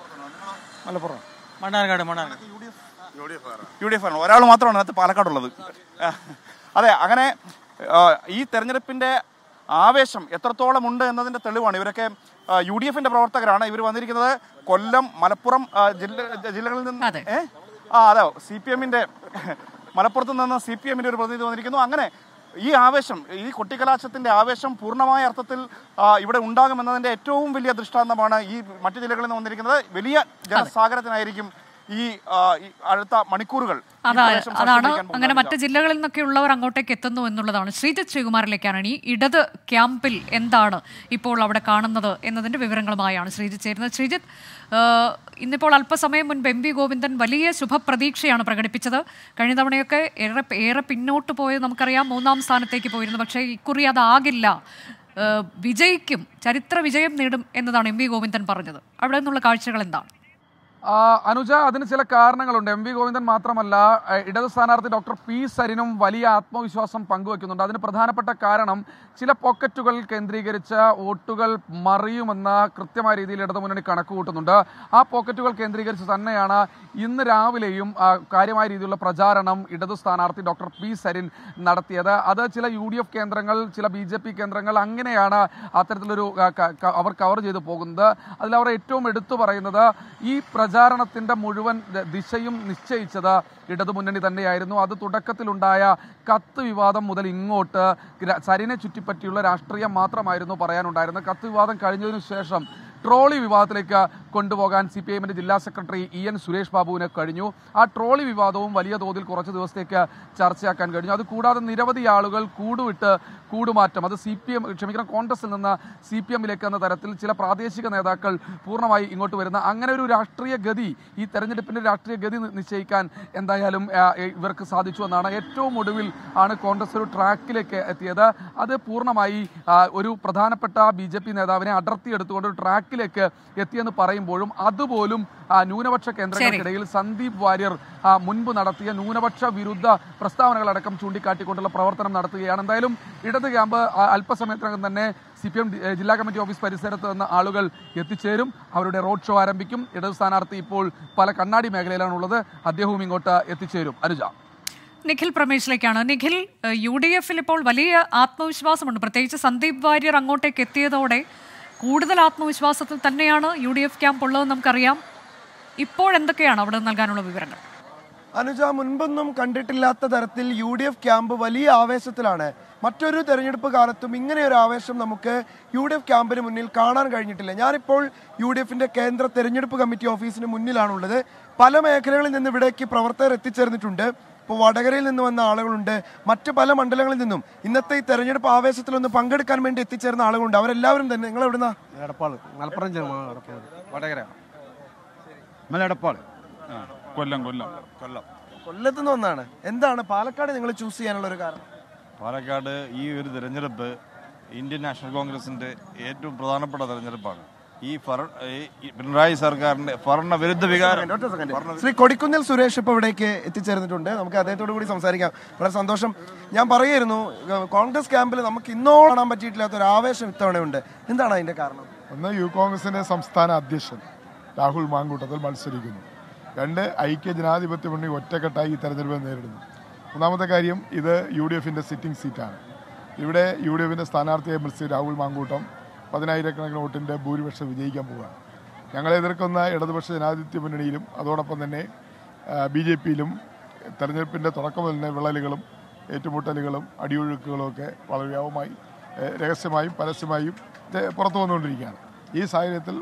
Malappuram Mannarkkad Mannarkkad U D F ആറാണ് യു ഡി എഫ് ആണ് ഒരാൾ മാത്രമാണ് അതിനകത്ത് പാലക്കാടുള്ളത് ആ, അതെ അങ്ങനെ ആ, ഈ തെരഞ്ഞെടുപ്പിന്റെ ആവേശം എത്രത്തോളം ഉണ്ട് എന്നതിന്റെ തെളിവാണ് ഇവരൊക്കെ യു ഡി എഫിന്റെ പ്രവർത്തകരാണ് ഇവർ വന്നിരിക്കുന്നത് കൊല്ലം മലപ്പുറം ആ, ജില്ല ജില്ലകളിൽ നിന്ന് അതെ. ഏ ആ അതെ സി പി എമ്മിന്റെ മലപ്പുറത്ത് നിന്ന് സി പി എമ്മിന്റെ ഒരു പ്രതിനിധി വന്നിരിക്കുന്നു അങ്ങനെ ഈ ആവേശം ഈ കൊട്ടിക്കലാശത്തിന്റെ ആവേശം പൂർണ്ണമായ അർത്ഥത്തിൽ ആ, ഇവിടെ ഉണ്ടാകുമെന്നതിന്റെ ഏറ്റവും വലിയ ദൃഷ്ടാന്തമാണ് ഈ മറ്റു ജില്ലകളിൽ നിന്ന് വന്നിരിക്കുന്നത് വലിയ ജനസാഗരത്തിനായിരിക്കും ഈ ആ, ഈ അടുത്ത മണിക്കൂറുകൾ ഈ അതാ പ്രദേശം അതാണ് സാക്ഷ്യം അങ്ങനെ വഹിക്കാൻ മറ്റ് ജില്ലകളിൽ നിന്നൊക്കെ ഉള്ളവർ അങ്ങോട്ടേക്ക് എത്തുന്നു എന്നുള്ളതാണ് ശ്രീജിത്ത് ശ്രീകുമാറിലേക്കാണ് ഇനി ഇടത് ക്യാമ്പിൽ എന്താണ് ഇപ്പോൾ അവിടെ കാണുന്നത് എന്നതിന്റെ വിവരങ്ങളുമായാണ് ശ്രീജിത്ത് ചേരുന്നത് ശ്രീജിത്ത് ആ, ഇന്നിപ്പോൾ അല്പസമയം മുൻപ് എം വി ഗോവിന്ദൻ വലിയ ശുഭപ്രതീക്ഷയാണ് പ്രകടിപ്പിച്ചത് കഴിഞ്ഞ തവണയൊക്കെ ഏറെ ഏറെ പിന്നോട്ട് പോയത് നമുക്കറിയാം മൂന്നാം സ്ഥാനത്തേക്ക് പോയിരുന്നു പക്ഷേ ഇക്കുറി അതാകില്ല ആ, വിജയിക്കും ചരിത്ര വിജയം നേടും എന്നതാണ് എം വി ഗോവിന്ദൻ പറഞ്ഞത് അവിടെ നിന്നുള്ള കാഴ്ചകൾ എന്താണ് ആ, അനുജ അതിന് ചില കാരണങ്ങളുണ്ട് എം വി ഗോവിന്ദൻ മാത്രമല്ല ഏഹ്, ഇടത് സ്ഥാനാർത്ഥി ഡോക്ടർ പി സരിനും വലിയ ആത്മവിശ്വാസം പങ്കുവെക്കുന്നുണ്ട് അതിന് പ്രധാനപ്പെട്ട കാരണം ചില പോക്കറ്റുകൾ കേന്ദ്രീകരിച്ച് വോട്ടുകൾ മറിയുമെന്ന കൃത്യമായ രീതിയിൽ ഇടതുമുന്നണി കണക്ക് കൂട്ടുന്നുണ്ട് ആ പോക്കറ്റുകൾ കേന്ദ്രീകരിച്ച് തന്നെയാണ് ഇന്ന് രാവിലെയും ആ, കാര്യമായ രീതിയിലുള്ള പ്രചാരണം ഇടതു സ്ഥാനാർത്ഥി ഡോക്ടർ പി സരിൻ നടത്തിയത് അത് ചില യു ഡി എഫ് കേന്ദ്രങ്ങൾ ചില ബി ജെ പി കേന്ദ്രങ്ങൾ അങ്ങനെയാണ് അത്തരത്തിലൊരു ആ, ക- ക- അവർ കവർ ചെയ്തു പോകുന്നത് അതിൽ അവർ ഏറ്റവും എടുത്തു പറയുന്നത് ഈ പ്രചാരണത്തിന്റെ മുഴുവൻ ദ- ദിശയും നിശ്ചയിച്ചത് ഇടതുമുന്നണി തന്നെയായിരുന്നു അത് തുടക്കത്തിലുണ്ടായ കത്ത് വിവാദം മുതൽ ഇങ്ങോട്ട് ഗ്ര- സരിനെ ചുറ്റിപ്പറ്റിയുള്ള രാഷ്ട്രീയം മാത്രമായിരുന്നു പറയാനുണ്ടായിരുന്നത് കത്ത് വിവാദം കഴിഞ്ഞതിനു ശേഷം ട്രോളി വിവാദത്തിലേക്ക് കൊണ്ടുപോകാൻ സി പി എമ്മിന്റെ ജില്ലാ സെക്രട്ടറി ഇ എൻ സുരേഷ് ബാബുവിന് കഴിഞ്ഞു ആ ട്രോളി വിവാദവും വലിയ തോതിൽ കുറച്ച് ദിവസത്തേക്ക് ചർച്ചയാക്കാൻ കഴിഞ്ഞു അത് കൂടാതെ നിരവധി ആളുകൾ കൂടുവിട്ട് കൂടുമാറ്റം അത് സി പി എം ക്ഷമിക്കണം കോൺഗ്രസിൽ നിന്ന് സി പി എമ്മിലേക്ക് എന്ന തരത്തിൽ ചില പ്രാദേശിക നേതാക്കൾ പൂർണ്ണമായി ഇങ്ങോട്ട് വരുന്ന അങ്ങനെ ഒരു രാഷ്ട്രീയ ഗതി ഈ തെരഞ്ഞെടുപ്പിന്റെ രാഷ്ട്രീയ ഗതി നി- നിശ്ചയിക്കാൻ എന്തായാലും ആ, ഇവർക്ക് സാധിച്ചു എന്നാണ് ഏറ്റവും ഒടുവിൽ ആണ് കോൺഗ്രസ് ഒരു ട്രാക്കിലേക്ക് എത്തിയത് അത് പൂർണ്ണമായി ആ, ഒരു പ്രധാനപ്പെട്ട ബി ജെ പി നേതാവിനെ അടർത്തിയെടുത്തുകൊണ്ട് ഒരു ട്രാക്കിലേക്ക് എത്തിയെന്ന് പറയുമ്പോഴും അതുപോലും ആ, ന്യൂനപക്ഷ കേന്ദ്രങ്ങൾക്കിടയിൽ സന്ദീപ് വാര്യർ ആ, മുൻപ് നടത്തിയ ന്യൂനപക്ഷ വിരുദ്ധ പ്രസ്താവനകളടക്കം ചൂണ്ടിക്കാട്ടിക്കൊണ്ടുള്ള പ്രവർത്തനം നടത്തുകയാണ് എന്തായാലും ഇടത് ക്യാമ്പ് ആ, അല്പസമയത്തിനകം തന്നെ സി പി എം ജില്ലാ കമ്മിറ്റി ഓഫീസ് പരിസരത്ത് നിന്ന് ആളുകൾ എത്തിച്ചേരും അവരുടെ റോഡ് ഷോ ആരംഭിക്കും ഇടത് സ്ഥാനാർത്ഥി ഇപ്പോൾ പല കണ്ണാടി മേഖലയിലാണുള്ളത് അദ്ദേഹവും ഇങ്ങോട്ട് എത്തിച്ചേരും അനുജ നിഖിൽ പ്രമേശിലേക്കാണ് നിഖിൽ ഏഹ്, യു ഡി എഫിൽ ഇപ്പോൾ വലിയ ആത്മവിശ്വാസമുണ്ട് പ്രത്യേകിച്ച് സന്ദീപ് വാര്യർ അങ്ങോട്ടേക്ക് എത്തിയതോടെ കൂടുതൽ ആത്മവിശ്വാസത്തിൽ തന്നെയാണ് യു ഡി എഫ് ക്യാമ്പ് ഉള്ളതെന്ന് നമുക്കറിയാം ഇപ്പോഴെന്തൊക്കെയാണ് അവിടെ നൽകാനുള്ള വിവരങ്ങൾ അനുജ മുൻപൊന്നും കണ്ടിട്ടില്ലാത്ത തരത്തിൽ യു ഡി എഫ് ക്യാമ്പ് വലിയ ആവേശത്തിലാണ് മറ്റൊരു തെരഞ്ഞെടുപ്പ് കാലത്തും ഇങ്ങനെ ഒരു ആവേശം നമുക്ക് യു ഡി എഫ് ക്യാമ്പിന് മുന്നിൽ കാണാൻ കഴിഞ്ഞിട്ടില്ല ഞാനിപ്പോൾ യു ഡി എഫിന്റെ കേന്ദ്ര തെരഞ്ഞെടുപ്പ് കമ്മിറ്റി ഓഫീസിന് മുന്നിലാണുള്ളത് പല മേഖലകളിൽ നിന്ന് ഇവിടേക്ക് പ്രവർത്തകർ എത്തിച്ചേർന്നിട്ടുണ്ട് ഇപ്പോൾ വടകരയിൽ നിന്ന് വന്ന ആളുകളുണ്ട് മറ്റ് പല മണ്ഡലങ്ങളിൽ നിന്നും ഇന്നത്തെ ഈ തെരഞ്ഞെടുപ്പ് ആവേശത്തിലൊന്ന് പങ്കെടുക്കാൻ വേണ്ടി എത്തിച്ചേർന്ന ആളുകളുണ്ട് അവരെല്ലാവരും തന്നെ നിങ്ങൾ എവിടുന്ന എടപ്പാള് മലപ്പുറം ജില്ല എടപ്പാള് വടകര മലയടപ്പാള് കൊല്ലം കൊല്ലം കൊല്ലം കൊല്ലത്ത് നിന്ന് വന്നാണ് എന്താണ് പാലക്കാട് നിങ്ങൾ ചൂസ് ചെയ്യാനുള്ള ഒരു കാരണം പാലക്കാട് ഈ ഒരു തെരഞ്ഞെടുപ്പ് ഇന്ത്യൻ നാഷണൽ കോൺഗ്രസിന്റെ ഏറ്റവും പ്രധാനപ്പെട്ട തെരഞ്ഞെടുപ്പാണ് ഈ ഫറ- ഈ പിണറായി സർക്കാരിന്റെ ഭരണവിരുദ്ധ വികാരം ഒറ്റ സെക്കൻഡ്. ശ്രീ കൊടിക്കുന്നിൽ സുരേഷ് ഇപ്പോൾ ഇവിടേക്ക് എത്തിച്ചേർന്നിട്ടുണ്ട് നമുക്ക് അദ്ദേഹത്തോട് കൂടി സംസാരിക്കാം വളരെ സന്തോഷം ഞാൻ പറയായിരുന്നു ഏഹ്, കോൺഗ്രസ് ക്യാമ്പിൽ നമുക്ക് ഇന്നോ കാണാൻ പറ്റിയിട്ടില്ലാത്ത ഒരു ആവേശം ഇത്തവണയുണ്ട് എന്താണ് അതിന്റെ കാരണം ഒന്ന് യു കോൺഗ്രസിന്റെ സംസ്ഥാന അധ്യക്ഷൻ രാഹുൽ മാങ്കൂട്ടത്തിൽ മത്സരിക്കുന്നു രണ്ട് ഐക്യ ജനാധിപത്യ മുന്നണി ഒറ്റക്കെട്ടായി ഈ തെരഞ്ഞെടുപ്പ് നേരിടുന്നു മൂന്നാമത്തെ കാര്യം ഇത് യു ഡി എഫിന്റെ സിറ്റിംഗ് സീറ്റാണ് ഇവിടെ യു ഡി എഫിന്റെ സ്ഥാനാർത്ഥിയായി മത്സരിച്ച രാഹുൽ മാങ്കൂട്ടം പതിനായിരക്കണക്കിന് വോട്ടിന്റെ ഭൂരിപക്ഷം വിജയിക്കാൻ പോവുകയാണ് ഞങ്ങളെ എതിർക്കുന്ന ഇടതുപക്ഷ ജനാധിപത്യ മുന്നണിയിലും അതോടൊപ്പം തന്നെ ബി ജെ പിയിലും തെരഞ്ഞെടുപ്പിന്റെ തുടക്കം മുതൽ തന്നെ വിള്ളലുകളും ഏറ്റുമുട്ടലുകളും അടിയൊഴുക്കുകളും ഒക്കെ വളരെ വ്യാപകമായി ഏഹ്, രഹസ്യമായും പരസ്യമായും ഇത് പുറത്തു വന്നുകൊണ്ടിരിക്കുകയാണ് ഈ സാഹചര്യത്തിൽ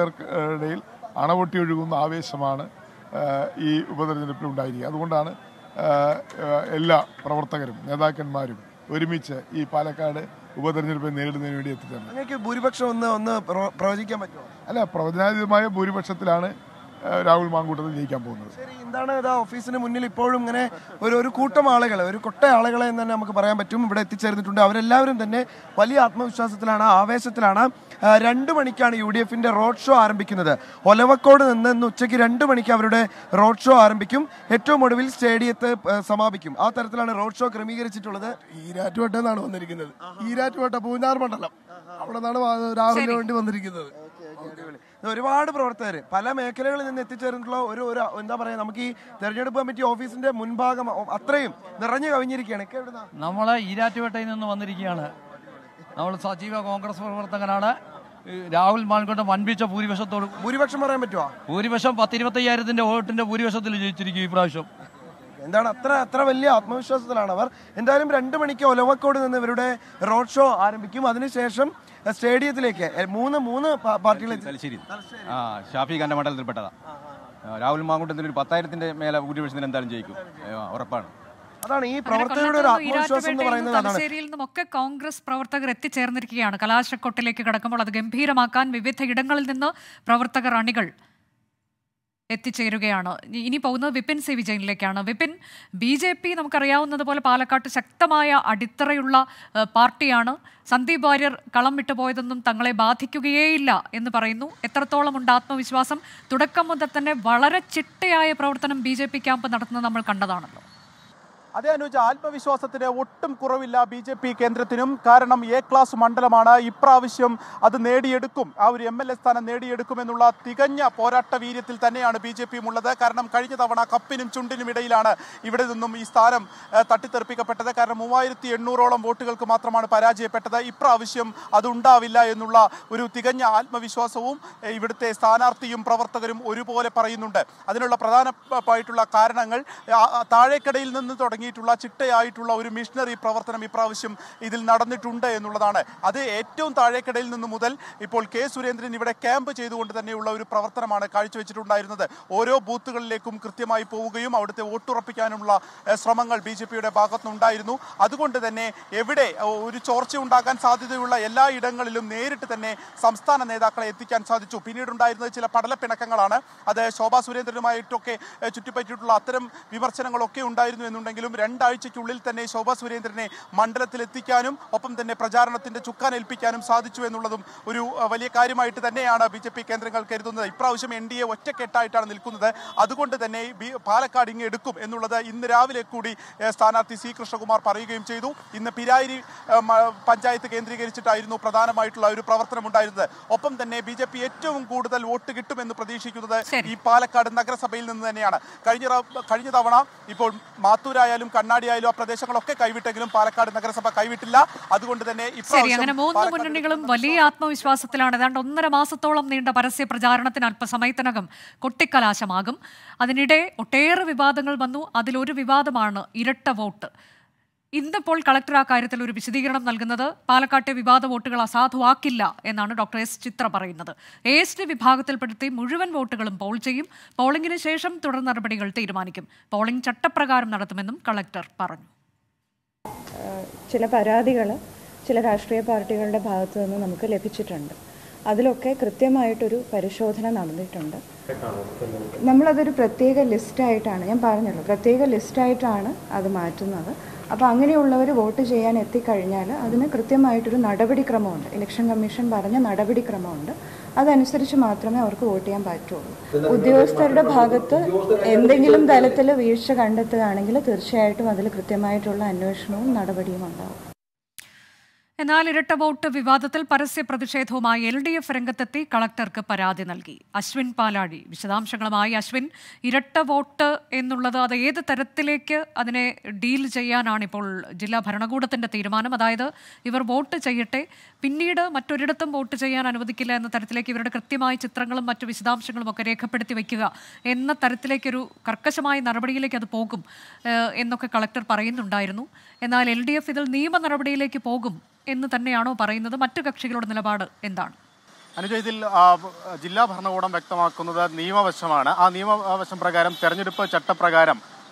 പ്രവർത്തകർക്കിടയിൽ അണപൊട്ടി ഒഴുകുന്ന ആവേശമാണ് ഏഹ്, ഈ ഉപതെരഞ്ഞെടുപ്പിൽ ഉണ്ടായിരിക്കുക അതുകൊണ്ടാണ് ആ, ആ, എല്ലാ പ്രവർത്തകരും നേതാക്കന്മാരും ഒരുമിച്ച് ഈ പാലക്കാട് ഉപതെരഞ്ഞെടുപ്പ് നേരിടുന്നതിന് വേണ്ടി എത്തിച്ചേർന്നത് അങ്ങനെയൊക്കെ ഭൂരിപക്ഷം ഒന്ന് ഒന്ന് പ്രവ- പ്രവചിക്കാൻ പറ്റുമോ അല്ല പ്രവചനാതീതമായ ഭൂരിപക്ഷത്തിലാണ് ആ, രാഹുൽ മാങ്കൂട്ടത്തിൽ ജയിക്കാൻ പോകുന്നത് ശരി എന്താണ് ഇതാ ഓഫീസിന് മുന്നിൽ ഇപ്പോഴും ഇങ്ങനെ ഒരു ഒരു കൂട്ടം ആളുകൾ ഒരു കൊട്ട ആളുകളെ എന്ന് തന്നെ നമുക്ക് പറയാൻ പറ്റും ഇവിടെ എത്തിച്ചേർന്നിട്ടുണ്ട് അവരെല്ലാവരും തന്നെ വലിയ ആത്മവിശ്വാസത്തിലാണ് ആവേശത്തിലാണ് ആ, രണ്ട് മണിക്കാണ് യു ഡി എഫിന്റെ റോഡ് ഷോ ആരംഭിക്കുന്നത് ഒലവക്കോട് നിന്ന് ഇന്ന് ഉച്ചയ്ക്ക് രണ്ട് മണിക്ക് അവരുടെ റോഡ് ഷോ ആരംഭിക്കും ഏറ്റവും ഒടുവിൽ സ്റ്റേഡിയത്ത് ആ, സമാപിക്കും ആ തരത്തിലാണ് റോഡ് ഷോ ക്രമീകരിച്ചിട്ടുള്ളത് ഈരാറ്റുപേട്ട എന്നാണ് വന്നിരിക്കുന്നത് ഈരാറ്റുപേട്ട പൂഞ്ഞാർ മണ്ഡലം അവിടെ നിന്നാണ് രാഹുലിന് വേണ്ടി വന്നിരിക്കുന്നത് ഇത് ഒരുപാട് പ്രവർത്തകർ പല മേഖലകളിൽ നിന്ന് എത്തിച്ചേർന്നിട്ടുള്ള ഒരു ഒരു എന്താ പറയാ നമുക്ക് ഈ തെരഞ്ഞെടുപ്പ് കമ്മിറ്റി ഓഫീസിന്റെ മുൻഭാഗം അത്രയും നിറഞ്ഞു കവിഞ്ഞിരിക്കുകയാണ് ഒക്കെ എവിടുന്നാ നമ്മൾ ഈരാറ്റുപേട്ടയിൽ നിന്ന് വന്നിരിക്കുകയാണ് നമ്മൾ സജീവ കോൺഗ്രസ് പ്രവർത്തകനാണ് ഈ രാഹുൽ മാൻകൊണ്ട വൻപിച്ച ഭൂരിപക്ഷത്തോട് ഭൂരിപക്ഷം പറയാൻ പറ്റുമോ ഭൂരിപക്ഷം പത്തിരുപത്തയ്യായിരത്തിന്റെ വോട്ടിന്റെ ഭൂരിപക്ഷത്തിൽ ജയിച്ചിരിക്കും ഈ പ്രാവശ്യം എന്താണ് അത്ര അത്ര വലിയ ആത്മവിശ്വാസത്തിലാണ് അവർ എന്തായാലും രണ്ട് മണിക്ക് ഒലവക്കോട് നിന്ന് ഇവരുടെ റോഡ് ഷോ ആരംഭിക്കും അതിനുശേഷം അഹ്, സ്റ്റേഡിയത്തിലേക്ക് എ, മൂന്ന് മൂന്ന് പാ- പാർട്ടികൾ എത്തി- തലശ്ശേരി ആ ഷാഫി ഖാന്റെ മണ്ഡലത്തിൽപ്പെട്ടതാ ആ, രാഹുൽ മാങ്കൂട്ടത്തിന് ഒരു പത്തായിരത്തിന്റെ മേലെ ഭൂരിപക്ഷത്തിന് എന്തായാലും ജയിക്കും ഏ, ഉറപ്പാണ് അതാണ് ഈ അങ്ങനെ പ്രവർത്തകരുടെ ഒരു കൊല്ലത്തുനിന്നും ആത്മവിശ്വാസം എന്ന് ഈരാറ്റുപേട്ടയിൽ പറയുന്നത് നിന്നും അതാണ് തലശ്ശേരിയിൽ നിന്നുമൊക്കെ കോൺഗ്രസ് പ്രവർത്തകർ എത്തിച്ചേർന്നിരിക്കുകയാണ് കലാശക്കൊട്ടിലേക്ക് കടക്കുമ്പോൾ അത് ഗംഭീരമാക്കാൻ വിവിധ ഇടങ്ങളിൽ നിന്ന് പ്രവർത്തകർ അണികൾ എത്തിച്ചേരുകയാണ് ഇനി- ഇനി പോകുന്നത് വിപിൻ സി വിജയനിലേക്കാണ് വിപിൻ ബി ജെ പി നമുക്കറിയാവുന്നതുപോലെ പാലക്കാട്ട് ശക്തമായ അടിത്തറയുള്ള ഏഹ്, പാർട്ടിയാണ് സന്ദീപ് വാര്യർ കളം വിട്ടുപോയതൊന്നും തങ്ങളെ ബാധിക്കുകയേയില്ല എന്ന് പറയുന്നു എത്രത്തോളം ഉണ്ട് ആത്മവിശ്വാസം തുടക്കം മുതൽ തന്നെ വളരെ ചിട്ടയായ പ്രവർത്തനം ബി ജെ പി ക്യാമ്പ് നടത്തുന്നത് നമ്മൾ കണ്ടതാണല്ലോ അതേ അനുജ ആത്മവിശ്വാസത്തിന് ഒട്ടും കുറവില്ല ബി ജെ പി കേന്ദ്രത്തിനും കാരണം എ ക്ലാസ് മണ്ഡലമാണ് ഇപ്രാവശ്യം അത് നേടിയെടുക്കും ആ ഒരു എം എൽ എ സ്ഥാനം നേടിയെടുക്കുമെന്നുള്ള തികഞ്ഞ പോരാട്ട വീര്യത്തിൽ തന്നെയാണ് ബി ജെ പിയും ഉള്ളത് കാരണം കഴിഞ്ഞ തവണ കപ്പിനും ചുണ്ടിനും ഇടയിലാണ് ഇവിടെ നിന്നും ഈ സ്ഥാനം ഏഹ്, തട്ടിത്തെറിപ്പിക്കപ്പെട്ടത് കാരണം മൂവായിരത്തി എണ്ണൂറോളം വോട്ടുകൾക്ക് മാത്രമാണ് പരാജയപ്പെട്ടത് ഇപ്രാവശ്യം അതുണ്ടാവില്ല എന്നുള്ള ഒരു തികഞ്ഞ ആത്മവിശ്വാസവും ഏഹ്, ഇവിടുത്തെ സ്ഥാനാർത്ഥിയും പ്രവർത്തകരും ഒരുപോലെ പറയുന്നുണ്ട് അതിനുള്ള പ്രധാനമായിട്ടുള്ള കാരണങ്ങൾ ആ, ആ, താഴേക്കടയിൽ നിന്ന് തുടങ്ങിയിട്ടുള്ള ചിട്ടയായിട്ടുള്ള ഒരു മിഷണറി പ്രവർത്തനം ഇപ്രാവശ്യം ഇതിൽ നടന്നിട്ടുണ്ട് എന്നുള്ളതാണ് അത് ഏറ്റവും താഴേക്കടയിൽ നിന്ന് മുതൽ ഇപ്പോൾ കെ സുരേന്ദ്രൻ ഇവിടെ ക്യാമ്പ് ചെയ്തുകൊണ്ട് തന്നെയുള്ള ഒരു പ്രവർത്തനമാണ് കാഴ്ചവെച്ചിട്ടുണ്ടായിരുന്നത് ഓരോ ബൂത്തുകളിലേക്കും കൃത്യമായി പോവുകയും അവിടുത്തെ വോട്ടുറപ്പിക്കാനുള്ള ഏഹ്, ശ്രമങ്ങൾ ബി ജെ പിയുടെ ഭാഗത്തുനിന്നുണ്ടായിരുന്നു അതുകൊണ്ട് തന്നെ എവിടെ ഏഹ്, ഒരു ചോർച്ച ഉണ്ടാകാൻ സാധ്യതയുള്ള എല്ലാ ഇടങ്ങളിലും നേരിട്ട് തന്നെ സംസ്ഥാന നേതാക്കളെ എത്തിക്കാൻ സാധിച്ചു പിന്നീടുണ്ടായിരുന്നത് ചില പടലപ്പിണക്കങ്ങളാണ് അത് ശോഭാ സുരേന്ദ്രനുമായിട്ടൊക്കെ ഏഹ്, ചുറ്റിപ്പറ്റിയിട്ടുള്ള അത്തരം വിമർശനങ്ങളൊക്കെ ഉണ്ടായിരുന്നു എന്നുണ്ടെങ്കിലും രണ്ടാഴ്ചയ്ക്കുള്ളിൽ തന്നെ ശോഭാ സുരേന്ദ്രനെ മണ്ഡലത്തിൽ എത്തിക്കാനും ഒപ്പം തന്നെ പ്രചാരണത്തിന്റെ ചുക്കാൻ ഏൽപ്പിക്കാനും സാധിച്ചു എന്നുള്ളതും ഒരു അഹ്, വലിയ കാര്യമായിട്ട് തന്നെയാണ് ബി ജെ പി കേന്ദ്രങ്ങൾ കരുതുന്നത് ഇപ്രാവശ്യം എൻ ഡി എ ഒറ്റക്കെട്ടായിട്ടാണ് നിൽക്കുന്നത് അതുകൊണ്ട് തന്നെ ബി- പാലക്കാട് ഇങ്ങ് എടുക്കും എന്നുള്ളത് ഇന്ന് രാവിലെ കൂടി ഏഹ്, സ്ഥാനാർത്ഥി സി കൃഷ്ണകുമാർ പറയുകയും ചെയ്തു ഇന്ന് പിരായിരി ഏഹ്, മ- പഞ്ചായത്ത് കേന്ദ്രീകരിച്ചിട്ടായിരുന്നു പ്രധാനമായിട്ടുള്ള ഒരു പ്രവർത്തനം ഉണ്ടായിരുന്നത് ഒപ്പം തന്നെ ബി ജെ പി ഏറ്റവും കൂടുതൽ വോട്ട് കിട്ടുമെന്ന് പ്രതീക്ഷിക്കുന്നത് ഈ പാലക്കാട് നഗരസഭയിൽ നിന്ന് തന്നെയാണ് കഴിഞ്ഞ റ- കഴിഞ്ഞ തവണ ഇപ്പോൾ മാത്തൂരായാലും കണ്ണാടിയായാലും ആ പ്രദേശങ്ങളൊക്കെ കൈവിട്ടെങ്കിലും പാലക്കാട് നഗരസഭ കൈവിട്ടില്ല അതുകൊണ്ട് തന്നെ ശരി ഇപ്രാവശ്യം അങ്ങനെ മൂന്ന് പാലക്കാട് മുന്നണികളും വലിയ ആത്മവിശ്വാസത്തിലാണ് ഏതാണ്ട് ഒന്നര മാസത്തോളം നീണ്ട പരസ്യ പ്രചാരണത്തിന് അല്പസമയത്തിനകം കൊട്ടിക്കലാശമാകും അതിനിടെ ഒട്ടേറെ വിവാദങ്ങൾ വന്നു അതിലൊരു വിവാദമാണ് ഇരട്ട വോട്ട് ഇന്നിപ്പോൾ കളക്ടർ ആ കാര്യത്തിൽ ഒരു വിശദീകരണം നൽകുന്നത് പാലക്കാട്ടെ വിവാദ വോട്ടുകൾ അസാധുവാക്കില്ല എന്നാണ് ഡോക്ടർ എസ് ചിത്ര പറയുന്നത് എ എസ് ടി വിഭാഗത്തിൽപ്പെടുത്തി മുഴുവൻ വോട്ടുകളും പോൾ ചെയ്യും പോളിംഗിന് ശേഷം തുടർ നടപടികൾ തീരുമാനിക്കും പോളിംഗ് ചട്ടപ്രകാരം നടത്തുമെന്നും കളക്ടർ പറഞ്ഞു ചില പരാതികൾ ചില രാഷ്ട്രീയ പാർട്ടികളുടെ ഭാഗത്തു നിന്ന് നമുക്ക് ലഭിച്ചിട്ടുണ്ട് അതിലൊക്കെ കൃത്യമായിട്ടൊരു പരിശോധന നടന്നിട്ടുണ്ട് നമ്മളതൊരു പ്രത്യേക ലിസ്റ്റായിട്ടാണ് ഞാൻ പറഞ്ഞല്ലോ പ്രത്യേക ലിസ്റ്റായിട്ടാണ് അത് മാറ്റുന്നത് അപ്പോൾ അങ്ങനെയുള്ളവർ വോട്ട് ചെയ്യാൻ എത്തിക്കഴിഞ്ഞാൽ അതിന് കൃത്യമായിട്ടൊരു നടപടിക്രമമുണ്ട് ഇലക്ഷൻ കമ്മീഷൻ പറഞ്ഞ നടപടിക്രമമുണ്ട് അതനുസരിച്ച് മാത്രമേ അവർക്ക് വോട്ട് ചെയ്യാൻ പറ്റുള്ളൂ ഉദ്യോഗസ്ഥരുടെ ഭാഗത്ത് എന്തെങ്കിലും തലത്തിൽ വീഴ്ച കണ്ടെത്തുകയാണെങ്കിൽ തീർച്ചയായിട്ടും അതിൽ കൃത്യമായിട്ടുള്ള അന്വേഷണവും നടപടിയും ഉണ്ടാവും എന്നാൽ ഇരട്ട വോട്ട് വിവാദത്തിൽ പരസ്യ പ്രതിഷേധവുമായി എൽ ഡി എഫ് രംഗത്തെത്തി കളക്ടർക്ക് പരാതി നൽകി അശ്വിൻ പാലാഴി വിശദാംശങ്ങളുമായി അശ്വിൻ ഇരട്ട വോട്ട് എന്നുള്ളത് അത് ഏത് തരത്തിലേക്ക് അതിനെ ഡീൽ ചെയ്യാനാണ് ഇപ്പോൾ ജില്ലാ ഭരണകൂടത്തിന്റെ തീരുമാനം അതായത് ഇവർ വോട്ട് ചെയ്യട്ടെ പിന്നീട് മറ്റൊരിടത്തും വോട്ട് ചെയ്യാൻ അനുവദിക്കില്ല എന്ന തരത്തിലേക്ക് ഇവരുടെ കൃത്യമായ ചിത്രങ്ങളും മറ്റു വിശദാംശങ്ങളും ഒക്കെ രേഖപ്പെടുത്തി വയ്ക്കുക എന്ന തരത്തിലേക്കൊരു കർക്കശമായ നടപടിയിലേക്ക് അത് പോകും ഏഹ് എന്നൊക്കെ കളക്ടർ പറയുന്നുണ്ടായിരുന്നു എന്നാൽ എൽ ഡി എഫ് ഇതിൽ നിയമ നടപടിയിലേക്ക് പോകും എന്ന് തന്നെയാണോ പറയുന്നത് മറ്റു കക്ഷികളുടെ നിലപാട് എന്താണ് അനുജ ഇതിൽ ആ, ജില്ലാ ഭരണകൂടം വ്യക്തമാക്കുന്നത് നിയമവശമാണ് ആ നിയമവശം പ്രകാരം തെരഞ്ഞെടുപ്പ് ചട്ടപ്രകാരം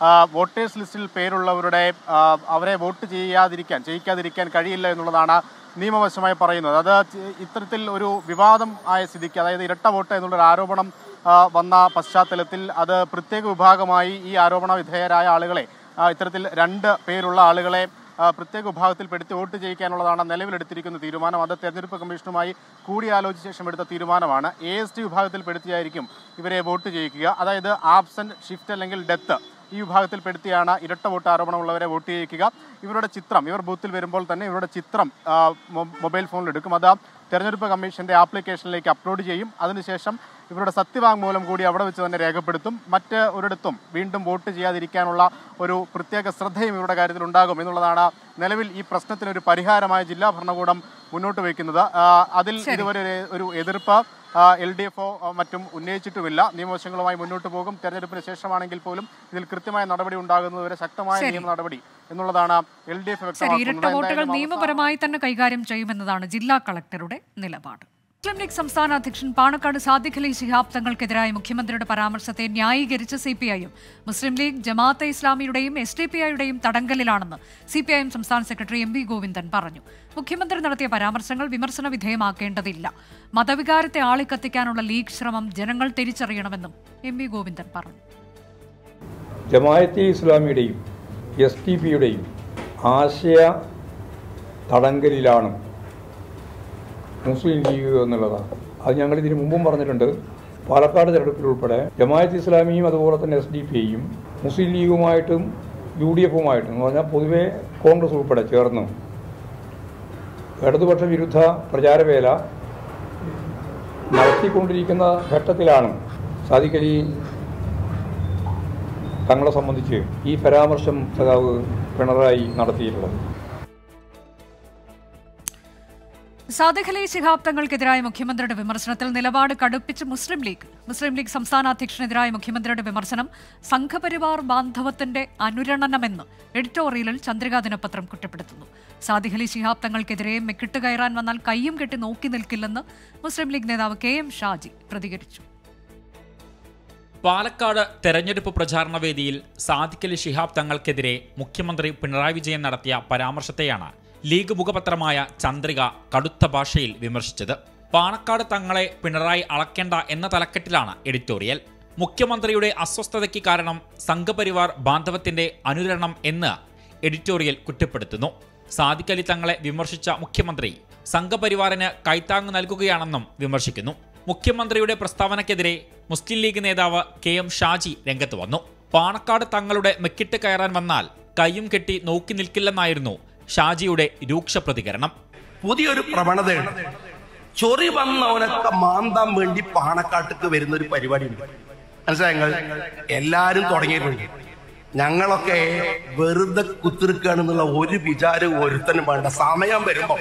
ആ, വോട്ടേഴ്സ് ലിസ്റ്റിൽ പേരുള്ളവരുടെ ആ, അവരെ വോട്ട് ചെയ്യാതിരിക്കാൻ ചെയ്യിക്കാതിരിക്കാൻ കഴിയില്ല എന്നുള്ളതാണ് നിയമവശമായി പറയുന്നത് അത് ച- ഇത്തരത്തിൽ ഒരു വിവാദം ആയ സ്ഥിതിക്ക് അതായത് ഇരട്ട വോട്ട് എന്നുള്ളൊരു ആരോപണം ആ, വന്ന പശ്ചാത്തലത്തിൽ അത് പ്രത്യേക വിഭാഗമായി ഈ ആരോപണ വിധേയരായ ആളുകളെ ആ, ഇത്തരത്തിൽ രണ്ട് പേരുള്ള ആളുകളെ ആ, പ്രത്യേക വിഭാഗത്തിൽ പെടുത്തി വോട്ട് ചെയ്യിക്കാനുള്ളതാണ് നിലവിലെടുത്തിരിക്കുന്ന തീരുമാനം അത് തെരഞ്ഞെടുപ്പ് കമ്മീഷനുമായി കൂടിയാലോചിച്ച ശേഷം എടുത്ത തീരുമാനമാണ് എ എസ് ടി വിഭാഗത്തിൽ പെടുത്തിയായിരിക്കും ഇവരെ വോട്ട് ചെയ്യിക്കുക അതായത് ആബ്സെന്റ് ഷിഫ്റ്റ് അല്ലെങ്കിൽ ഡെത്ത് ഈ വിഭാഗത്തിൽപ്പെടുത്തിയാണ് ഇരട്ട വോട്ട് ആരോപണമുള്ളവരെ വോട്ട് ചെയ്യിക്കുക ഇവരുടെ ചിത്രം ഇവർ ബൂത്തിൽ വരുമ്പോൾ തന്നെ ഇവരുടെ ചിത്രം ആ, മൊ- മൊബൈൽ ഫോണിൽ എടുക്കും അത് തെരഞ്ഞെടുപ്പ് കമ്മീഷന്റെ ആപ്ലിക്കേഷനിലേക്ക് അപ്ലോഡ് ചെയ്യും അതിനുശേഷം ഇവരുടെ സത്യവാങ്മൂലം കൂടി അവിടെ വെച്ച് തന്നെ രേഖപ്പെടുത്തും മറ്റ് ഒരിടത്തും വീണ്ടും വോട്ട് ചെയ്യാതിരിക്കാനുള്ള ഒരു പ്രത്യേക ശ്രദ്ധയും ഇവരുടെ കാര്യത്തിൽ ഉണ്ടാകും എന്നുള്ളതാണ് നിലവിൽ ഈ പ്രശ്നത്തിന് ഒരു പരിഹാരമായ ജില്ലാ ഭരണകൂടം മുന്നോട്ട് വയ്ക്കുന്നത് ആ, അതിൽ ഇതുവരെ ഒരു- ഒരു എതിർപ്പ് എൽ ഡി എഫോ മറ്റും ഉന്നയിച്ചിട്ടുമില്ല നിയമവശങ്ങളുമായി മുന്നോട്ട് പോകും തെരഞ്ഞെടുപ്പിന് ശേഷമാണെങ്കിൽ പോലും ഇതിൽ കൃത്യമായ നടപടി ഉണ്ടാകുന്നതുവരെ ശക്തമായ ശരി. നിയമ നടപടി എന്നുള്ളതാണ് എൽ ഡി എഫ് ശരി ഇരട്ട വ്യക്തമാക്കുന്നത് വോട്ടുകൾ എന്തായാലും നിയമപരമായി തന്നെ കൈകാര്യം ചെയ്യുമെന്നതാണ് ജില്ലാ കളക്ടറുടെ നിലപാട് മുസ്ലിം ലീഗ് സംസ്ഥാന അധ്യക്ഷൻ പാണക്കാട് സാദിഖ് അലി ശിഹാബ് തങ്ങൾക്കെതിരായ മുഖ്യമന്ത്രിയുടെ പരാമർശത്തെ ന്യായീകരിച്ച് സി പി ഐയും മുസ്ലിം ലീഗ് ജമാഅത്തെ ഇസ്ലാമിയുടെയും എസ് ഡി പി ഐയുടെയും തടങ്കലിലാണെന്ന് സി പി ഐ എം സംസ്ഥാന സെക്രട്ടറി എം വി ഗോവിന്ദൻ പറഞ്ഞു മുഖ്യമന്ത്രി നടത്തിയ പരാമർശങ്ങൾ വിമർശന വിധേയമാക്കേണ്ടതില്ല മതവികാരത്തെ ആളിക്കത്തിക്കാനുള്ള ലീഗ് ശ്രമം ജനങ്ങൾ തിരിച്ചറിയണമെന്നും എം വി ഗോവിന്ദൻ പറഞ്ഞു ജമായത്തെ ഇസ്ലാമിയുടെയും എസ് ടി പിയുടെയും ആശയ തടങ്കലിലാണ് മുസ്ലിം ലീഗ് എന്നുള്ളതാണ് അത് ഞങ്ങൾ ഇതിനു മുമ്പും പറഞ്ഞിട്ടുണ്ട് പാലക്കാട് തെരഞ്ഞെടുപ്പിൽ ഉൾപ്പെടെ ജമായത്ത് ഇസ്ലാമിയും അതുപോലെ തന്നെ എസ് ഡി പി ഐയും മുസ്ലിം ലീഗുമായിട്ടും യു ഡി എഫുമായിട്ടും എന്ന് പറഞ്ഞാൽ പൊതുവെ കോൺഗ്രസ് ഉൾപ്പെടെ ചേർന്ന് ഇടതുപക്ഷ വിരുദ്ധ പ്രചാരവേല നടത്തിക്കൊണ്ടിരിക്കുന്ന ഘട്ടത്തിലാണ് സാദിഖ് അലി തങ്ങളെ സംബന്ധിച്ച് ഈ പരാമർശം സഖാവ് പിണറായി നടത്തിയിട്ടുള്ളത് സാദിഖ് അലി ശിഹാബ് തങ്ങൾക്കെതിരായ മുഖ്യമന്ത്രിയുടെ വിമർശനത്തിൽ നിലപാട് കടുപ്പിച്ച് മുസ്ലിം ലീഗ് മുസ്ലിം ലീഗ് സംസ്ഥാന അധ്യക്ഷനെതിരായ മുഖ്യമന്ത്രിയുടെ വിമർശനം സംഘപരിവാർ ബാന്ധവത്തിന്റെ അനുരണനമെന്ന് എഡിറ്റോറിയലിൽ ചന്ദ്രികാ ദിനപത്രം കുറ്റപ്പെടുത്തുന്നു സാദിഖ് അലി ശിഹാബ് തങ്ങൾക്കെതിരെ മെക്കിട്ട് കയറാൻ വന്നാൽ കയ്യും കെട്ടി നോക്കി നിൽക്കില്ലെന്ന് മുസ്ലിം ലീഗ് നേതാവ് കെ എം ഷാജി പ്രതികരിച്ചു പാലക്കാട് തെരഞ്ഞെടുപ്പ് പ്രചാരണ വേദിയിൽ സാദിഖലി ശിഹാബ് തങ്ങൾക്കെതിരെ മുഖ്യമന്ത്രി പിണറായി വിജയൻ നടത്തിയ പരാമർശത്തെയാണ് ലീഗ് മുഖപത്രമായ ചന്ദ്രിക കടുത്ത ഭാഷയിൽ വിമർശിച്ചത് പാണക്കാട് തങ്ങളെ പിണറായി അളക്കേണ്ട എന്ന തലക്കെട്ടിലാണ് എഡിറ്റോറിയൽ മുഖ്യമന്ത്രിയുടെ അസ്വസ്ഥതയ്ക്ക് കാരണം സംഘപരിവാർ ബാന്ധവത്തിന്റെ അനുരണം എന്ന് എഡിറ്റോറിയൽ കുറ്റപ്പെടുത്തുന്നു സാദിഖ് അലി തങ്ങളെ വിമർശിച്ച മുഖ്യമന്ത്രി സംഘപരിവാറിന് കൈത്താങ് നൽകുകയാണെന്നും വിമർശിക്കുന്നു മുഖ്യമന്ത്രിയുടെ പ്രസ്താവനയ്ക്കെതിരെ മുസ്ലിം ലീഗ് നേതാവ് കെ എം ഷാജി രംഗത്ത് വന്നു പാണക്കാട് തങ്ങളുടെ മെക്കിട്ട് കയറാൻ വന്നാൽ കയ്യും കെട്ടി നോക്കി നിൽക്കില്ലെന്നായിരുന്നു ഷാജിയുടെ രൂക്ഷ പ്രതികരണം പുതിയൊരു പ്രവണതയുണ്ട് ചൊറി വന്നവനൊക്കെ മാന്താൻ വേണ്ടി പാണക്കാട്ടുക്ക് വരുന്ന ഒരു പരിപാടി ഉണ്ട് മനസ്സിലായങ്ങൾ എല്ലാരും തുടങ്ങിയിട്ടുണ്ട് ഞങ്ങളൊക്കെ വെറുതെ കുത്തിരിക്കുകയാണെന്നുള്ള ഒരു വിചാരം ഒരുത്തനും വേണ്ട സമയം വരുമ്പോ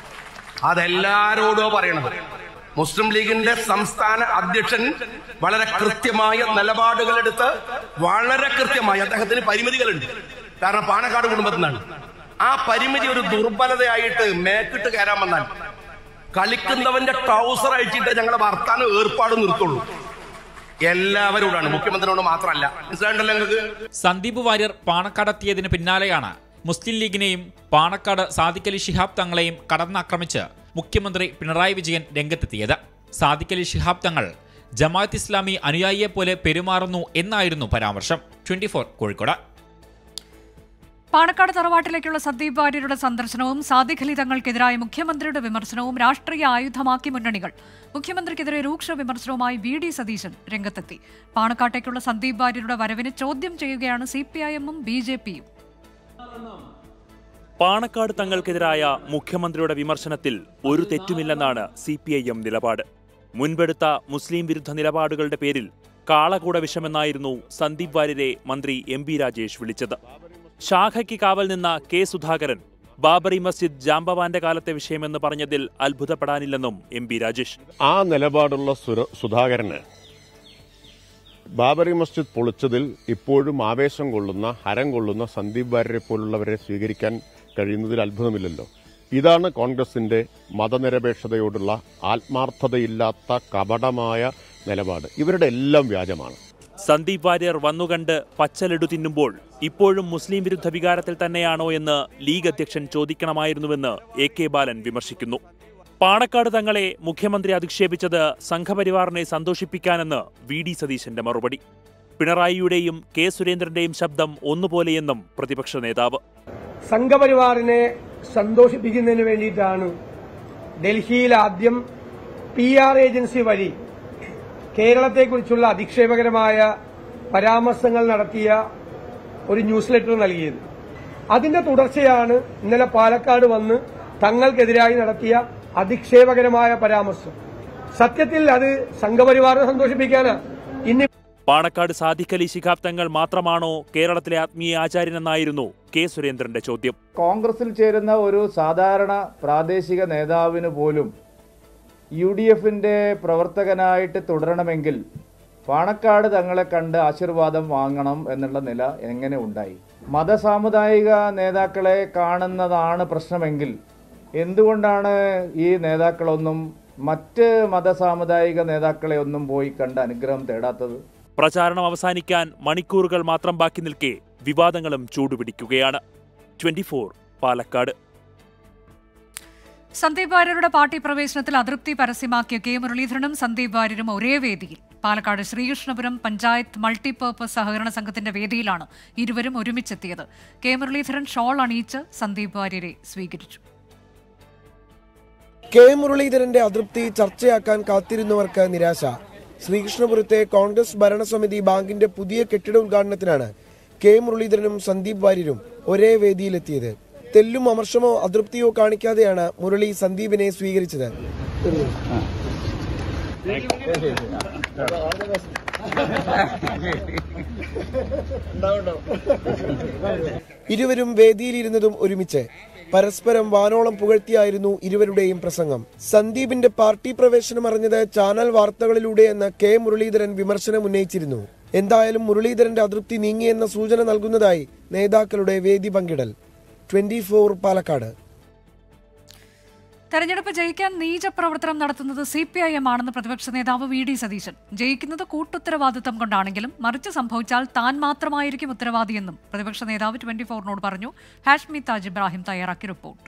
അതെല്ലാരോടോ പറയണത് മുസ്ലിം ലീഗിന്റെ സംസ്ഥാന അധ്യക്ഷൻ വളരെ കൃത്യമായ നിലപാടുകളെടുത്ത് വളരെ കൃത്യമായി അദ്ദേഹത്തിന് പരിമിതികളുണ്ട് കാരണം പാണക്കാട് കുടുംബത്തിൽ നിന്നാണ് ആ പരിമിതി ഒരു ദുർബലതയായിട്ട് മേക്കിട്ട് കയറാൻ വന്നാൽ കളിക്കുന്നവന്റെ ട്രൗസർ അഴിച്ചിട്ട് ഞങ്ങളെ വർത്താനം ഏർപ്പാട് നിർത്തുള്ളൂ എല്ലാവരോടാണ് മുഖ്യമന്ത്രിയോട് മാത്രമല്ല മനസ്സിലായിട്ടല്ലോ നിങ്ങൾക്ക് സന്ദീപ് വാര്യർ പാണക്കാടെത്തിയതിന് പിന്നാലെയാണ് മുസ്ലിം ലീഗിനെയും പാണക്കാട് സാദിഖ് അലി ശിഹാബ് തങ്ങളെയും കടന്നാക്രമിച്ച് മുഖ്യമന്ത്രി പിണറായി വിജയൻ രംഗത്തെത്തിയത് സാദിഖ് അലി ശിഹാബ് തങ്ങൾ ജമാഅത്ത് ഇസ്ലാമി അനുയായിയെ പോലെ പെരുമാറുന്നു എന്നായിരുന്നു പരാമർശം ട്വന്റി കോഴിക്കോട് പാണക്കാട് തറവാട്ടിലേക്കുള്ള സന്ദീപ് വാര്യരുടെ സന്ദർശനവും സാദിഖ് അലി തങ്ങൾക്കെതിരായ മുഖ്യമന്ത്രിയുടെ വിമർശനവും രാഷ്ട്രീയ ആയുധമാക്കി മുന്നണികൾ മുഖ്യമന്ത്രിക്കെതിരെ രൂക്ഷ വിമർശനവുമായി വി ഡി സതീശൻ രംഗത്തെത്തി പാണക്കാട്ടേക്കുള്ള സന്ദീപ് വാര്യരുടെ വരവിനെ ചോദ്യം ചെയ്യുകയാണ് സി പി ഐ എമ്മും ബി ജെ പിയും പാണക്കാട് തങ്ങൾക്കെതിരായ മുഖ്യമന്ത്രിയുടെ വിമർശനത്തിൽ ഒരു തെറ്റുമില്ലെന്നാണ് സി പി ഐ എം നിലപാട് മുൻപെടുത്ത മുസ്ലിം വിരുദ്ധ നിലപാടുകളുടെ പേരിൽ കാളകൂട വിഷമെന്നായിരുന്നു സന്ദീപ് വാര്യരെ മന്ത്രി എം ബി രാജേഷ് വിളിച്ചത് ശാഖയ്ക്ക് കാവൽ നിന്ന കെ സുധാകരൻ ബാബറി മസ്ജിദ് ജാംബവാന്റെ കാലത്തെ വിഷയമെന്ന് പറഞ്ഞതിൽ അത്ഭുതപ്പെടാനില്ലെന്നും എം ബി രാജേഷ് ആ നിലപാടുള്ള സുര- സുധാകരന് ബാബറി മസ്ജിദ് പൊളിച്ചതിൽ ഇപ്പോഴും ആവേശം കൊള്ളുന്ന ഹരം കൊള്ളുന്ന സന്ദീപ് വാര്യരെ പോലുള്ളവരെ സ്വീകരിക്കാൻ കഴിയുന്നതിൽ അത്ഭുതമില്ലല്ലോ ഇതാണ് കോൺഗ്രസിന്റെ മതനിരപേക്ഷതയോടുള്ള ആത്മാർത്ഥതയില്ലാത്ത കപടമായ നിലപാട് ഇവരുടെ എല്ലാം വ്യാജമാണ് സന്ദീപ് വാര്യർ വന്നുകണ്ട് പച്ചലഡു തിന്നുമ്പോൾ ഇപ്പോഴും മുസ്ലിം വിരുദ്ധ വികാരത്തിൽ തന്നെയാണോ എന്ന് ലീഗ് അധ്യക്ഷൻ ചോദിക്കണമായിരുന്നുവെന്ന് എ കെ ബാലൻ വിമർശിക്കുന്നു പാണക്കാട് തങ്ങളെ മുഖ്യമന്ത്രി അധിക്ഷേപിച്ചത് സംഘപരിവാറിനെ സന്തോഷിപ്പിക്കാനെന്ന് വി ഡി സതീശന്റെ മറുപടി പിണറായിയുടെയും കെ സുരേന്ദ്രന്റെയും ശബ്ദം ഒന്നുപോലെയെന്നും പ്രതിപക്ഷ നേതാവ് സംഘപരിവാറിനെ സന്തോഷിപ്പിക്കുന്നതിന് വേണ്ടിയിട്ടാണ് ഡൽഹിയിൽ ആദ്യം പി ആർ ഏജൻസി വഴി കേരളത്തെക്കുറിച്ചുള്ള അധിക്ഷേപകരമായ പരാമർശങ്ങൾ നടത്തിയ ഒരു ന്യൂസ് ലെറ്റർ നൽകിയത് അതിന്റെ തുടർച്ചയാണ് ഇന്നലെ പാലക്കാട് വന്ന് തങ്ങൾക്കെതിരായി നടത്തിയ അധിക്ഷേപകരമായ പരാമർശം സത്യത്തിൽ അത് സംഘപരിവാറിനെ സന്തോഷിപ്പിക്കാനാണ് ഇന്ന് പാണക്കാട് സാദിഖ് അലി ശിഹാബ് തങ്ങൾ മാത്രമാണോ കേരളത്തിലെ ആത്മീയ ആചാര്യനെന്നായിരുന്നു കെ സുരേന്ദ്രന്റെ ചോദ്യം കോൺഗ്രസിൽ ചേരുന്ന ഒരു സാധാരണ പ്രാദേശിക നേതാവിന് പോലും യു ഡി എഫിൻ്റെ പ്രവർത്തകനായിട്ട് തുടരണമെങ്കിൽ പാണക്കാട് തങ്ങളെ കണ്ട് ആശീർവാദം വാങ്ങണം എന്നുള്ള നില എങ്ങനെ ഉണ്ടായി മതസാമുദായിക നേതാക്കളെ കാണുന്നതാണ് പ്രശ്നമെങ്കിൽ എന്തുകൊണ്ടാണ് ഈ നേതാക്കളൊന്നും മറ്റ് മതസാമുദായിക നേതാക്കളെ ഒന്നും പോയി കണ്ട് അനുഗ്രഹം തേടാത്തത് പ്രചാരണം അവസാനിക്കാൻ മണിക്കൂറുകൾ മാത്രം ബാക്കി നിൽക്കെ വിവാദങ്ങളും ചൂടുപിടിക്കുകയാണ് ട്വന്റി പാലക്കാട് സന്ദീപ് വാര്യരുടെ പാർട്ടി പ്രവേശനത്തിൽ അതൃപ്തി പരസ്യമാക്കിയ കെ മുരളീധരനും സന്ദീപ് വാര്യരും ഒരേ വേദിയിൽ പാലക്കാട് ശ്രീകൃഷ്ണപുരം പഞ്ചായത്ത് മൾട്ടിപർപ്പസ് സഹകരണ സംഘത്തിന്റെ വേദിയിലാണ് ഇരുവരും ഒരുമിച്ചെത്തിയത് കെ മുരളീധരൻ ഷോൾ അണിയിച്ച് സന്ദീപ് വാര്യരെ സ്വീകരിച്ചു കെ മുരളീധരന്റെ അതൃപ്തി ചർച്ചയാക്കാൻ കാത്തിരുന്നവർക്ക് നിരാശ ശ്രീകൃഷ്ണപുരത്തെ കോൺഗ്രസ് ഭരണസമിതി ബാങ്കിന്റെ പുതിയ കെട്ടിട ഉദ്ഘാടനത്തിനാണ് കെ മുരളീധരനും സന്ദീപ് വാര്യരും ഒരേ വേദിയിലെത്തിയത് തെല്ലും അമർഷമോ അതൃപ്തിയോ കാണിക്കാതെയാണ് മുരളി സന്ദീപിനെ സ്വീകരിച്ചത് ഇരുവരും വേദിയിലിരുന്നതും ഒരുമിച്ച് പരസ്പരം വാനോളം പുകഴ്ത്തിയായിരുന്നു ഇരുവരുടെയും പ്രസംഗം സന്ദീപിന്റെ പാർട്ടി പ്രവേശനം അറിഞ്ഞത് ചാനൽ വാർത്തകളിലൂടെയെന്ന് കെ മുരളീധരൻ വിമർശനം ഉന്നയിച്ചിരുന്നു എന്തായാലും മുരളീധരന്റെ അതൃപ്തി നീങ്ങിയെന്ന സൂചന നൽകുന്നതായി നേതാക്കളുടെ വേദി പങ്കിടൽ ട്വന്റി പാലക്കാട് തെരഞ്ഞെടുപ്പ് ജയിക്കാൻ നീചപ്രവർത്തനം നടത്തുന്നത് സി പി ഐ എം ആണെന്ന് പ്രതിപക്ഷ നേതാവ് വി ഡി സതീശൻ ജയിക്കുന്നത് കൂട്ടുത്തരവാദിത്തം കൊണ്ടാണെങ്കിലും മറിച്ച് സംഭവിച്ചാൽ താൻ മാത്രമായിരിക്കും ഉത്തരവാദിയെന്നും പ്രതിപക്ഷ നേതാവ് ട്വന്റി ഫോറിനോട് പറഞ്ഞു ഹാഷ്മി താജ് ഇബ്രാഹിം തയ്യാറാക്കിയ റിപ്പോർട്ട്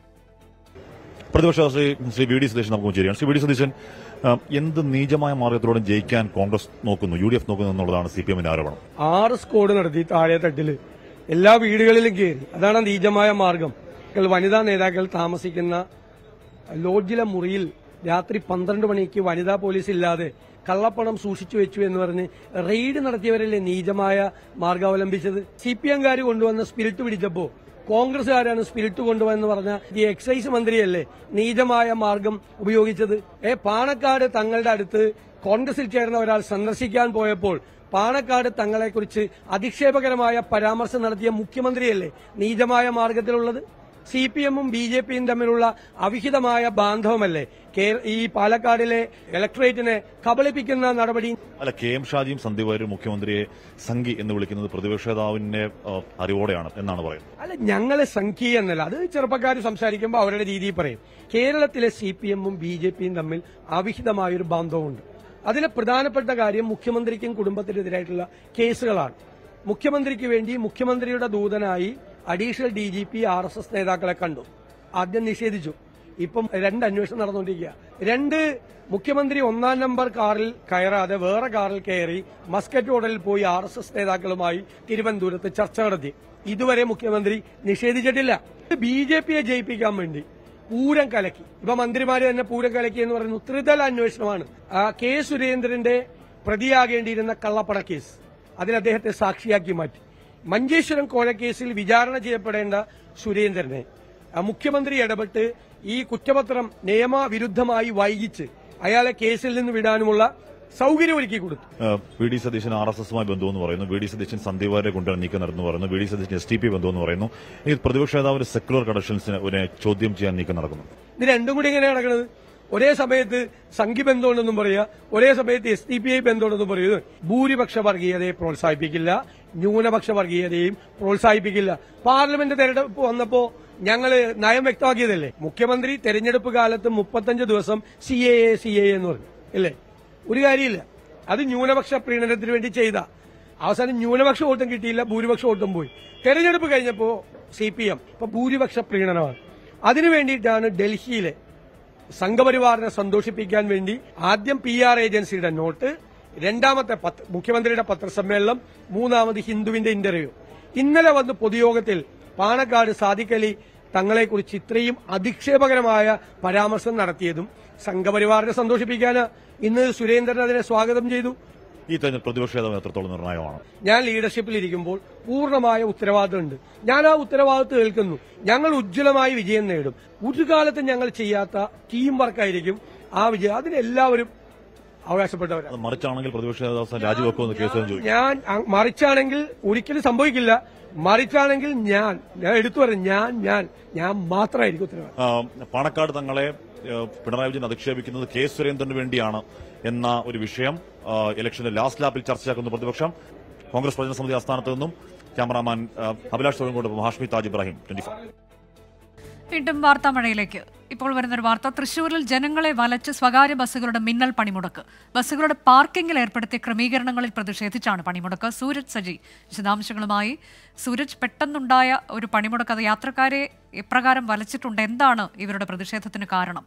പ്രതിപക്ഷ ശ്രീ ശ്രീ വി ഡി സതീശൻ നമുക്ക് ശരിയാണ് ശ്രീ വി ഡി സതീശൻ ആ, എന്ത് നീചമായ മാർഗത്തിലൂടെ ജയിക്കാൻ കോൺഗ്രസ് നോക്കുന്നു യു ഡി എഫ് നോക്കുന്നു എന്നുള്ളതാണ് സി പി എമ്മിന്റെ ആരോപണം ആറ് സ്കോഡ് നടത്തി താഴെ തട്ടില് എല്ലാ വീടുകളിലും കയറി അതാണ് നീചമായ മാർഗം വനിതാ നേതാക്കൾ താമസിക്കുന്ന ലോഡ്ജിലെ മുറിയിൽ രാത്രി പന്ത്രണ്ട് മണിക്ക് വനിതാ പോലീസ് ഇല്ലാതെ കള്ളപ്പണം സൂക്ഷിച്ചു വെച്ചു എന്ന് പറഞ്ഞ് റെയ്ഡ് നടത്തിയവരല്ലേ നീചമായ മാർഗം അവലംബിച്ചത് സി പി എംകാർ കൊണ്ടുവന്ന സ്പിരിറ്റ് പിടിച്ചപ്പോ കോൺഗ്രസുകാരാണ് സ്പിരിറ്റ് കൊണ്ടുവന്ന് പറഞ്ഞ ഈ എക്സൈസ് മന്ത്രിയല്ലേ നീചമായ മാർഗം ഉപയോഗിച്ചത് ഏ പാണക്കാട് തങ്ങളുടെ അടുത്ത് കോൺഗ്രസിൽ ചേർന്ന ഒരാൾ സന്ദർശിക്കാൻ പോയപ്പോൾ പാണക്കാട് തങ്ങളെക്കുറിച്ച് അധിക്ഷേപകരമായ പരാമർശം നടത്തിയ മുഖ്യമന്ത്രിയല്ലേ നീചമായ മാർഗത്തിലുള്ളത് സി പി എമ്മും ബി ജെ പിയും തമ്മിലുള്ള അവിഹിതമായ ബാന്ധവമല്ലേ കേ- ഈ പാലക്കാടിലെ ഇലക്ട്രേറ്റിനെ കബളിപ്പിക്കുന്ന നടപടി അല്ല കെ എം ഷാജിയും സന്ദീപ് വാര്യരും മുഖ്യമന്ത്രിയെ സംഘി എന്ന് വിളിക്കുന്നത് പ്രതിപക്ഷ നേതാവിന്റെ ആ, അറിവോടെയാണ് എന്നാണ് പറയുന്നത് അല്ല ഞങ്ങളെ സംഖ്യ എന്നല്ല അത് ചെറുപ്പക്കാർ സംസാരിക്കുമ്പോൾ അവരുടെ രീതിയിൽ പറയും കേരളത്തിലെ സി പി എമ്മും ബി ജെ പിയും തമ്മിൽ അവിഹിതമായൊരു ബാന്ധവമുണ്ട് അതിലെ പ്രധാനപ്പെട്ട കാര്യം മുഖ്യമന്ത്രിക്കും കുടുംബത്തിനെതിരായിട്ടുള്ള കേസുകളാണ് മുഖ്യമന്ത്രിക്ക് വേണ്ടി മുഖ്യമന്ത്രിയുടെ ദൂതനായി additional D G P R S S നേതാക്കളെ കണ്ടു ആദ്യം നിഷേധിച്ചു ഇപ്പം രണ്ട് അന്വേഷണം നടന്നുകൊണ്ടിരിക്കുക രണ്ട് മുഖ്യമന്ത്രി ഒന്നാം നമ്പർ കാറിൽ കയറാതെ വേറെ കാറിൽ കയറി മസ്കറ്റ് ഹോട്ടലിൽ പോയി ആർ എസ് എസ് നേതാക്കളുമായി തിരുവനന്തപുരത്ത് ചർച്ച നടത്തി ഇതുവരെ മുഖ്യമന്ത്രി നിഷേധിച്ചിട്ടില്ല ബി ജെ പിയെ ജയിപ്പിക്കാൻ വേണ്ടി പൂരം കലക്കി ഇപ്പൊ മന്ത്രിമാര് തന്നെ പൂരം കലക്കി എന്ന് പറയുന്നു ത്രിതല അന്വേഷണമാണ് ആ കെ സുരേന്ദ്രന്റെ പ്രതിയാകേണ്ടിയിരുന്ന കള്ളപ്പണ കേസ് അതിൽ അദ്ദേഹത്തെ സാക്ഷിയാക്കി മാറ്റി മഞ്ചേശ്വരം കോഴക്കേസിൽ വിചാരണ ചെയ്യപ്പെടേണ്ട സുരേന്ദ്രനെ ആ മുഖ്യമന്ത്രി ഇടപെട്ട് ഈ കുറ്റപത്രം നിയമവിരുദ്ധമായി വൈകിച്ച് അയാളെ കേസിൽ നിന്ന് വിടാനുമുള്ള സൗകര്യം ഒരുക്കി കൊടുത്തു ആ, V D Satheesan R S എസുമായി ബന്ധമെന്ന് പറയുന്നു വി ഡി സതീശൻ സന്ദീപ് വാര്യരെ കൊണ്ടുവരാൻ നീക്കം നടന്നു പറയുന്നു V D Satheesan S T P ബന്ധമെന്ന് പറയുന്നു ഈ പ്രതിപക്ഷ നേതാവിന്റെ സെക്യുലർ കണക്ഷൻസിനെ ഒരു ചോദ്യം ചെയ്യാൻ നീക്കം നടക്കുന്നു ഇത് രണ്ടും കൂടി എങ്ങനെയാണ് നടക്കുന്നത് ഒരേ സമയത്ത് സംഘി ബന്ധമുണ്ടെന്നും പറയുക ഒരേ സമയത്ത് എസ് ഡി പി ഐ ബന്ധമുണ്ടെന്നും പറയുന്നത് ഭൂരിപക്ഷ വർഗീയതയെ പ്രോത്സാഹിപ്പിക്കില്ല ന്യൂനപക്ഷ വർഗീയതയും പ്രോത്സാഹിപ്പിക്കില്ല പാർലമെന്റ് തെരഞ്ഞെടുപ്പ് വന്നപ്പോ ഞങ്ങള് നയം വ്യക്തമാക്കിയതല്ലേ മുഖ്യമന്ത്രി തെരഞ്ഞെടുപ്പ് കാലത്ത് മുപ്പത്തഞ്ച് ദിവസം C A A C A എന്ന് പറഞ്ഞു അല്ലേ ഒരു കാര്യമില്ല അത് ന്യൂനപക്ഷ പ്രീണനത്തിന് വേണ്ടി ചെയ്ത അവസാനം ന്യൂനപക്ഷ വോട്ടും കിട്ടിയില്ല ഭൂരിപക്ഷ വോട്ടും പോയി തെരഞ്ഞെടുപ്പ് കഴിഞ്ഞപ്പോൾ സി പി എം ഇപ്പൊ ഭൂരിപക്ഷ പ്രീണനമാണ് അതിനു വേണ്ടിയിട്ടാണ് ഡൽഹിയിലെ സംഘപരിവാറിനെ സന്തോഷിപ്പിക്കാൻ വേണ്ടി ആദ്യം പി ആർ ഏജൻസിയുടെ നോട്ട് രണ്ടാമത്തെ പത്ര- മുഖ്യമന്ത്രിയുടെ പത്രസമ്മേളനം മൂന്നാമത് ഹിന്ദുവിന്റെ ഇന്റർവ്യൂ ഇന്നലെ വന്ന് പൊതുയോഗത്തിൽ പാണക്കാട് സാദിഖ് അലി തങ്ങളെക്കുറിച്ച് ഇത്രയും അധിക്ഷേപകരമായ പരാമർശം നടത്തിയതും സംഘപരിവാറിനെ സന്തോഷിപ്പിക്കാൻ ഇന്ന് സുരേന്ദ്രൻ അതിനെ സ്വാഗതം ചെയ്തു ഈ തെരഞ്ഞെടുപ്പ് പ്രതിപക്ഷ നേതാവ് എത്രത്തോളം നിർണായകമാണ് ഞാൻ ലീഡർഷിപ്പിൽ ഇരിക്കുമ്പോൾ പൂർണ്ണമായ ഉത്തരവാദിത്തമുണ്ട് ഞാൻ ആ ഉത്തരവാദിത്വം ഏൽക്കുന്നു ഞങ്ങൾ ഉജ്ജ്വലമായി വിജയം നേടും ഒരു കാലത്തും ഞങ്ങൾ ചെയ്യാത്ത ടീം വർക്കായിരിക്കും ആ വിജയം അതിനെല്ലാവരും അവകാശപ്പെട്ടവരാണ് അത് മറിച്ചാണെങ്കിൽ പ്രതിപക്ഷ നേതാവ് രാജിവെക്കുമെന്ന് കേസ് ചോദിക്കും ഞാൻ അ- മറിച്ചാണെങ്കിൽ ഒരിക്കലും സംഭവിക്കില്ല മറിച്ചാണെങ്കിൽ ഞാൻ ഞാൻ എടുത്തു പറയും ഞാൻ ഞാൻ ഞാൻ മാത്രമായിരിക്കും ഉത്തരവാദി ആ, പാണക്കാട് തങ്ങളെ ആ, പിണറായി വിജയൻ അധിക്ഷേപിക്കുന്നത് കെ സുരേന്ദ്രന് വേണ്ടിയാണ് എന്ന ഒരു വിഷയം ആ, ഇലക്ഷന്റെ ലാസ്റ്റ് ലാപ്പിൽ ചർച്ചയാക്കുന്ന പ്രതിപക്ഷം കോൺഗ്രസ് പ്രചരണ സമിതി ആസ്ഥാനത്ത് നിന്നും ക്യാമറാമാൻ ആ, അഭിലാഷ് തോഴങ്കോട് ഹാഷ്മി താജ് ഇബ്രാഹിം ട്വന്റി വീണ്ടും വാർത്താ മഴയിലേക്ക് ഇപ്പോൾ വരുന്നൊരു വാർത്ത തൃശൂരിൽ ജനങ്ങളെ വലച്ച് സ്വകാര്യ ബസ്സുകളുടെ മിന്നൽ പണിമുടക്ക് ബസ്സുകളുടെ പാർക്കിംഗിൽ ഏർപ്പെടുത്തിയ ക്രമീകരണങ്ങളിൽ പ്രതിഷേധിച്ചാണ് പണിമുടക്ക് സൂരജ് സജി വിശദാംശങ്ങളുമായി സൂരജ് പെട്ടെന്നുണ്ടായ ഒരു പണിമുടക്ക് അത് യാത്രക്കാരെ എപ്രകാരം വലച്ചിട്ടുണ്ട് എന്താണ് ഇവരുടെ പ്രതിഷേധത്തിന് കാരണം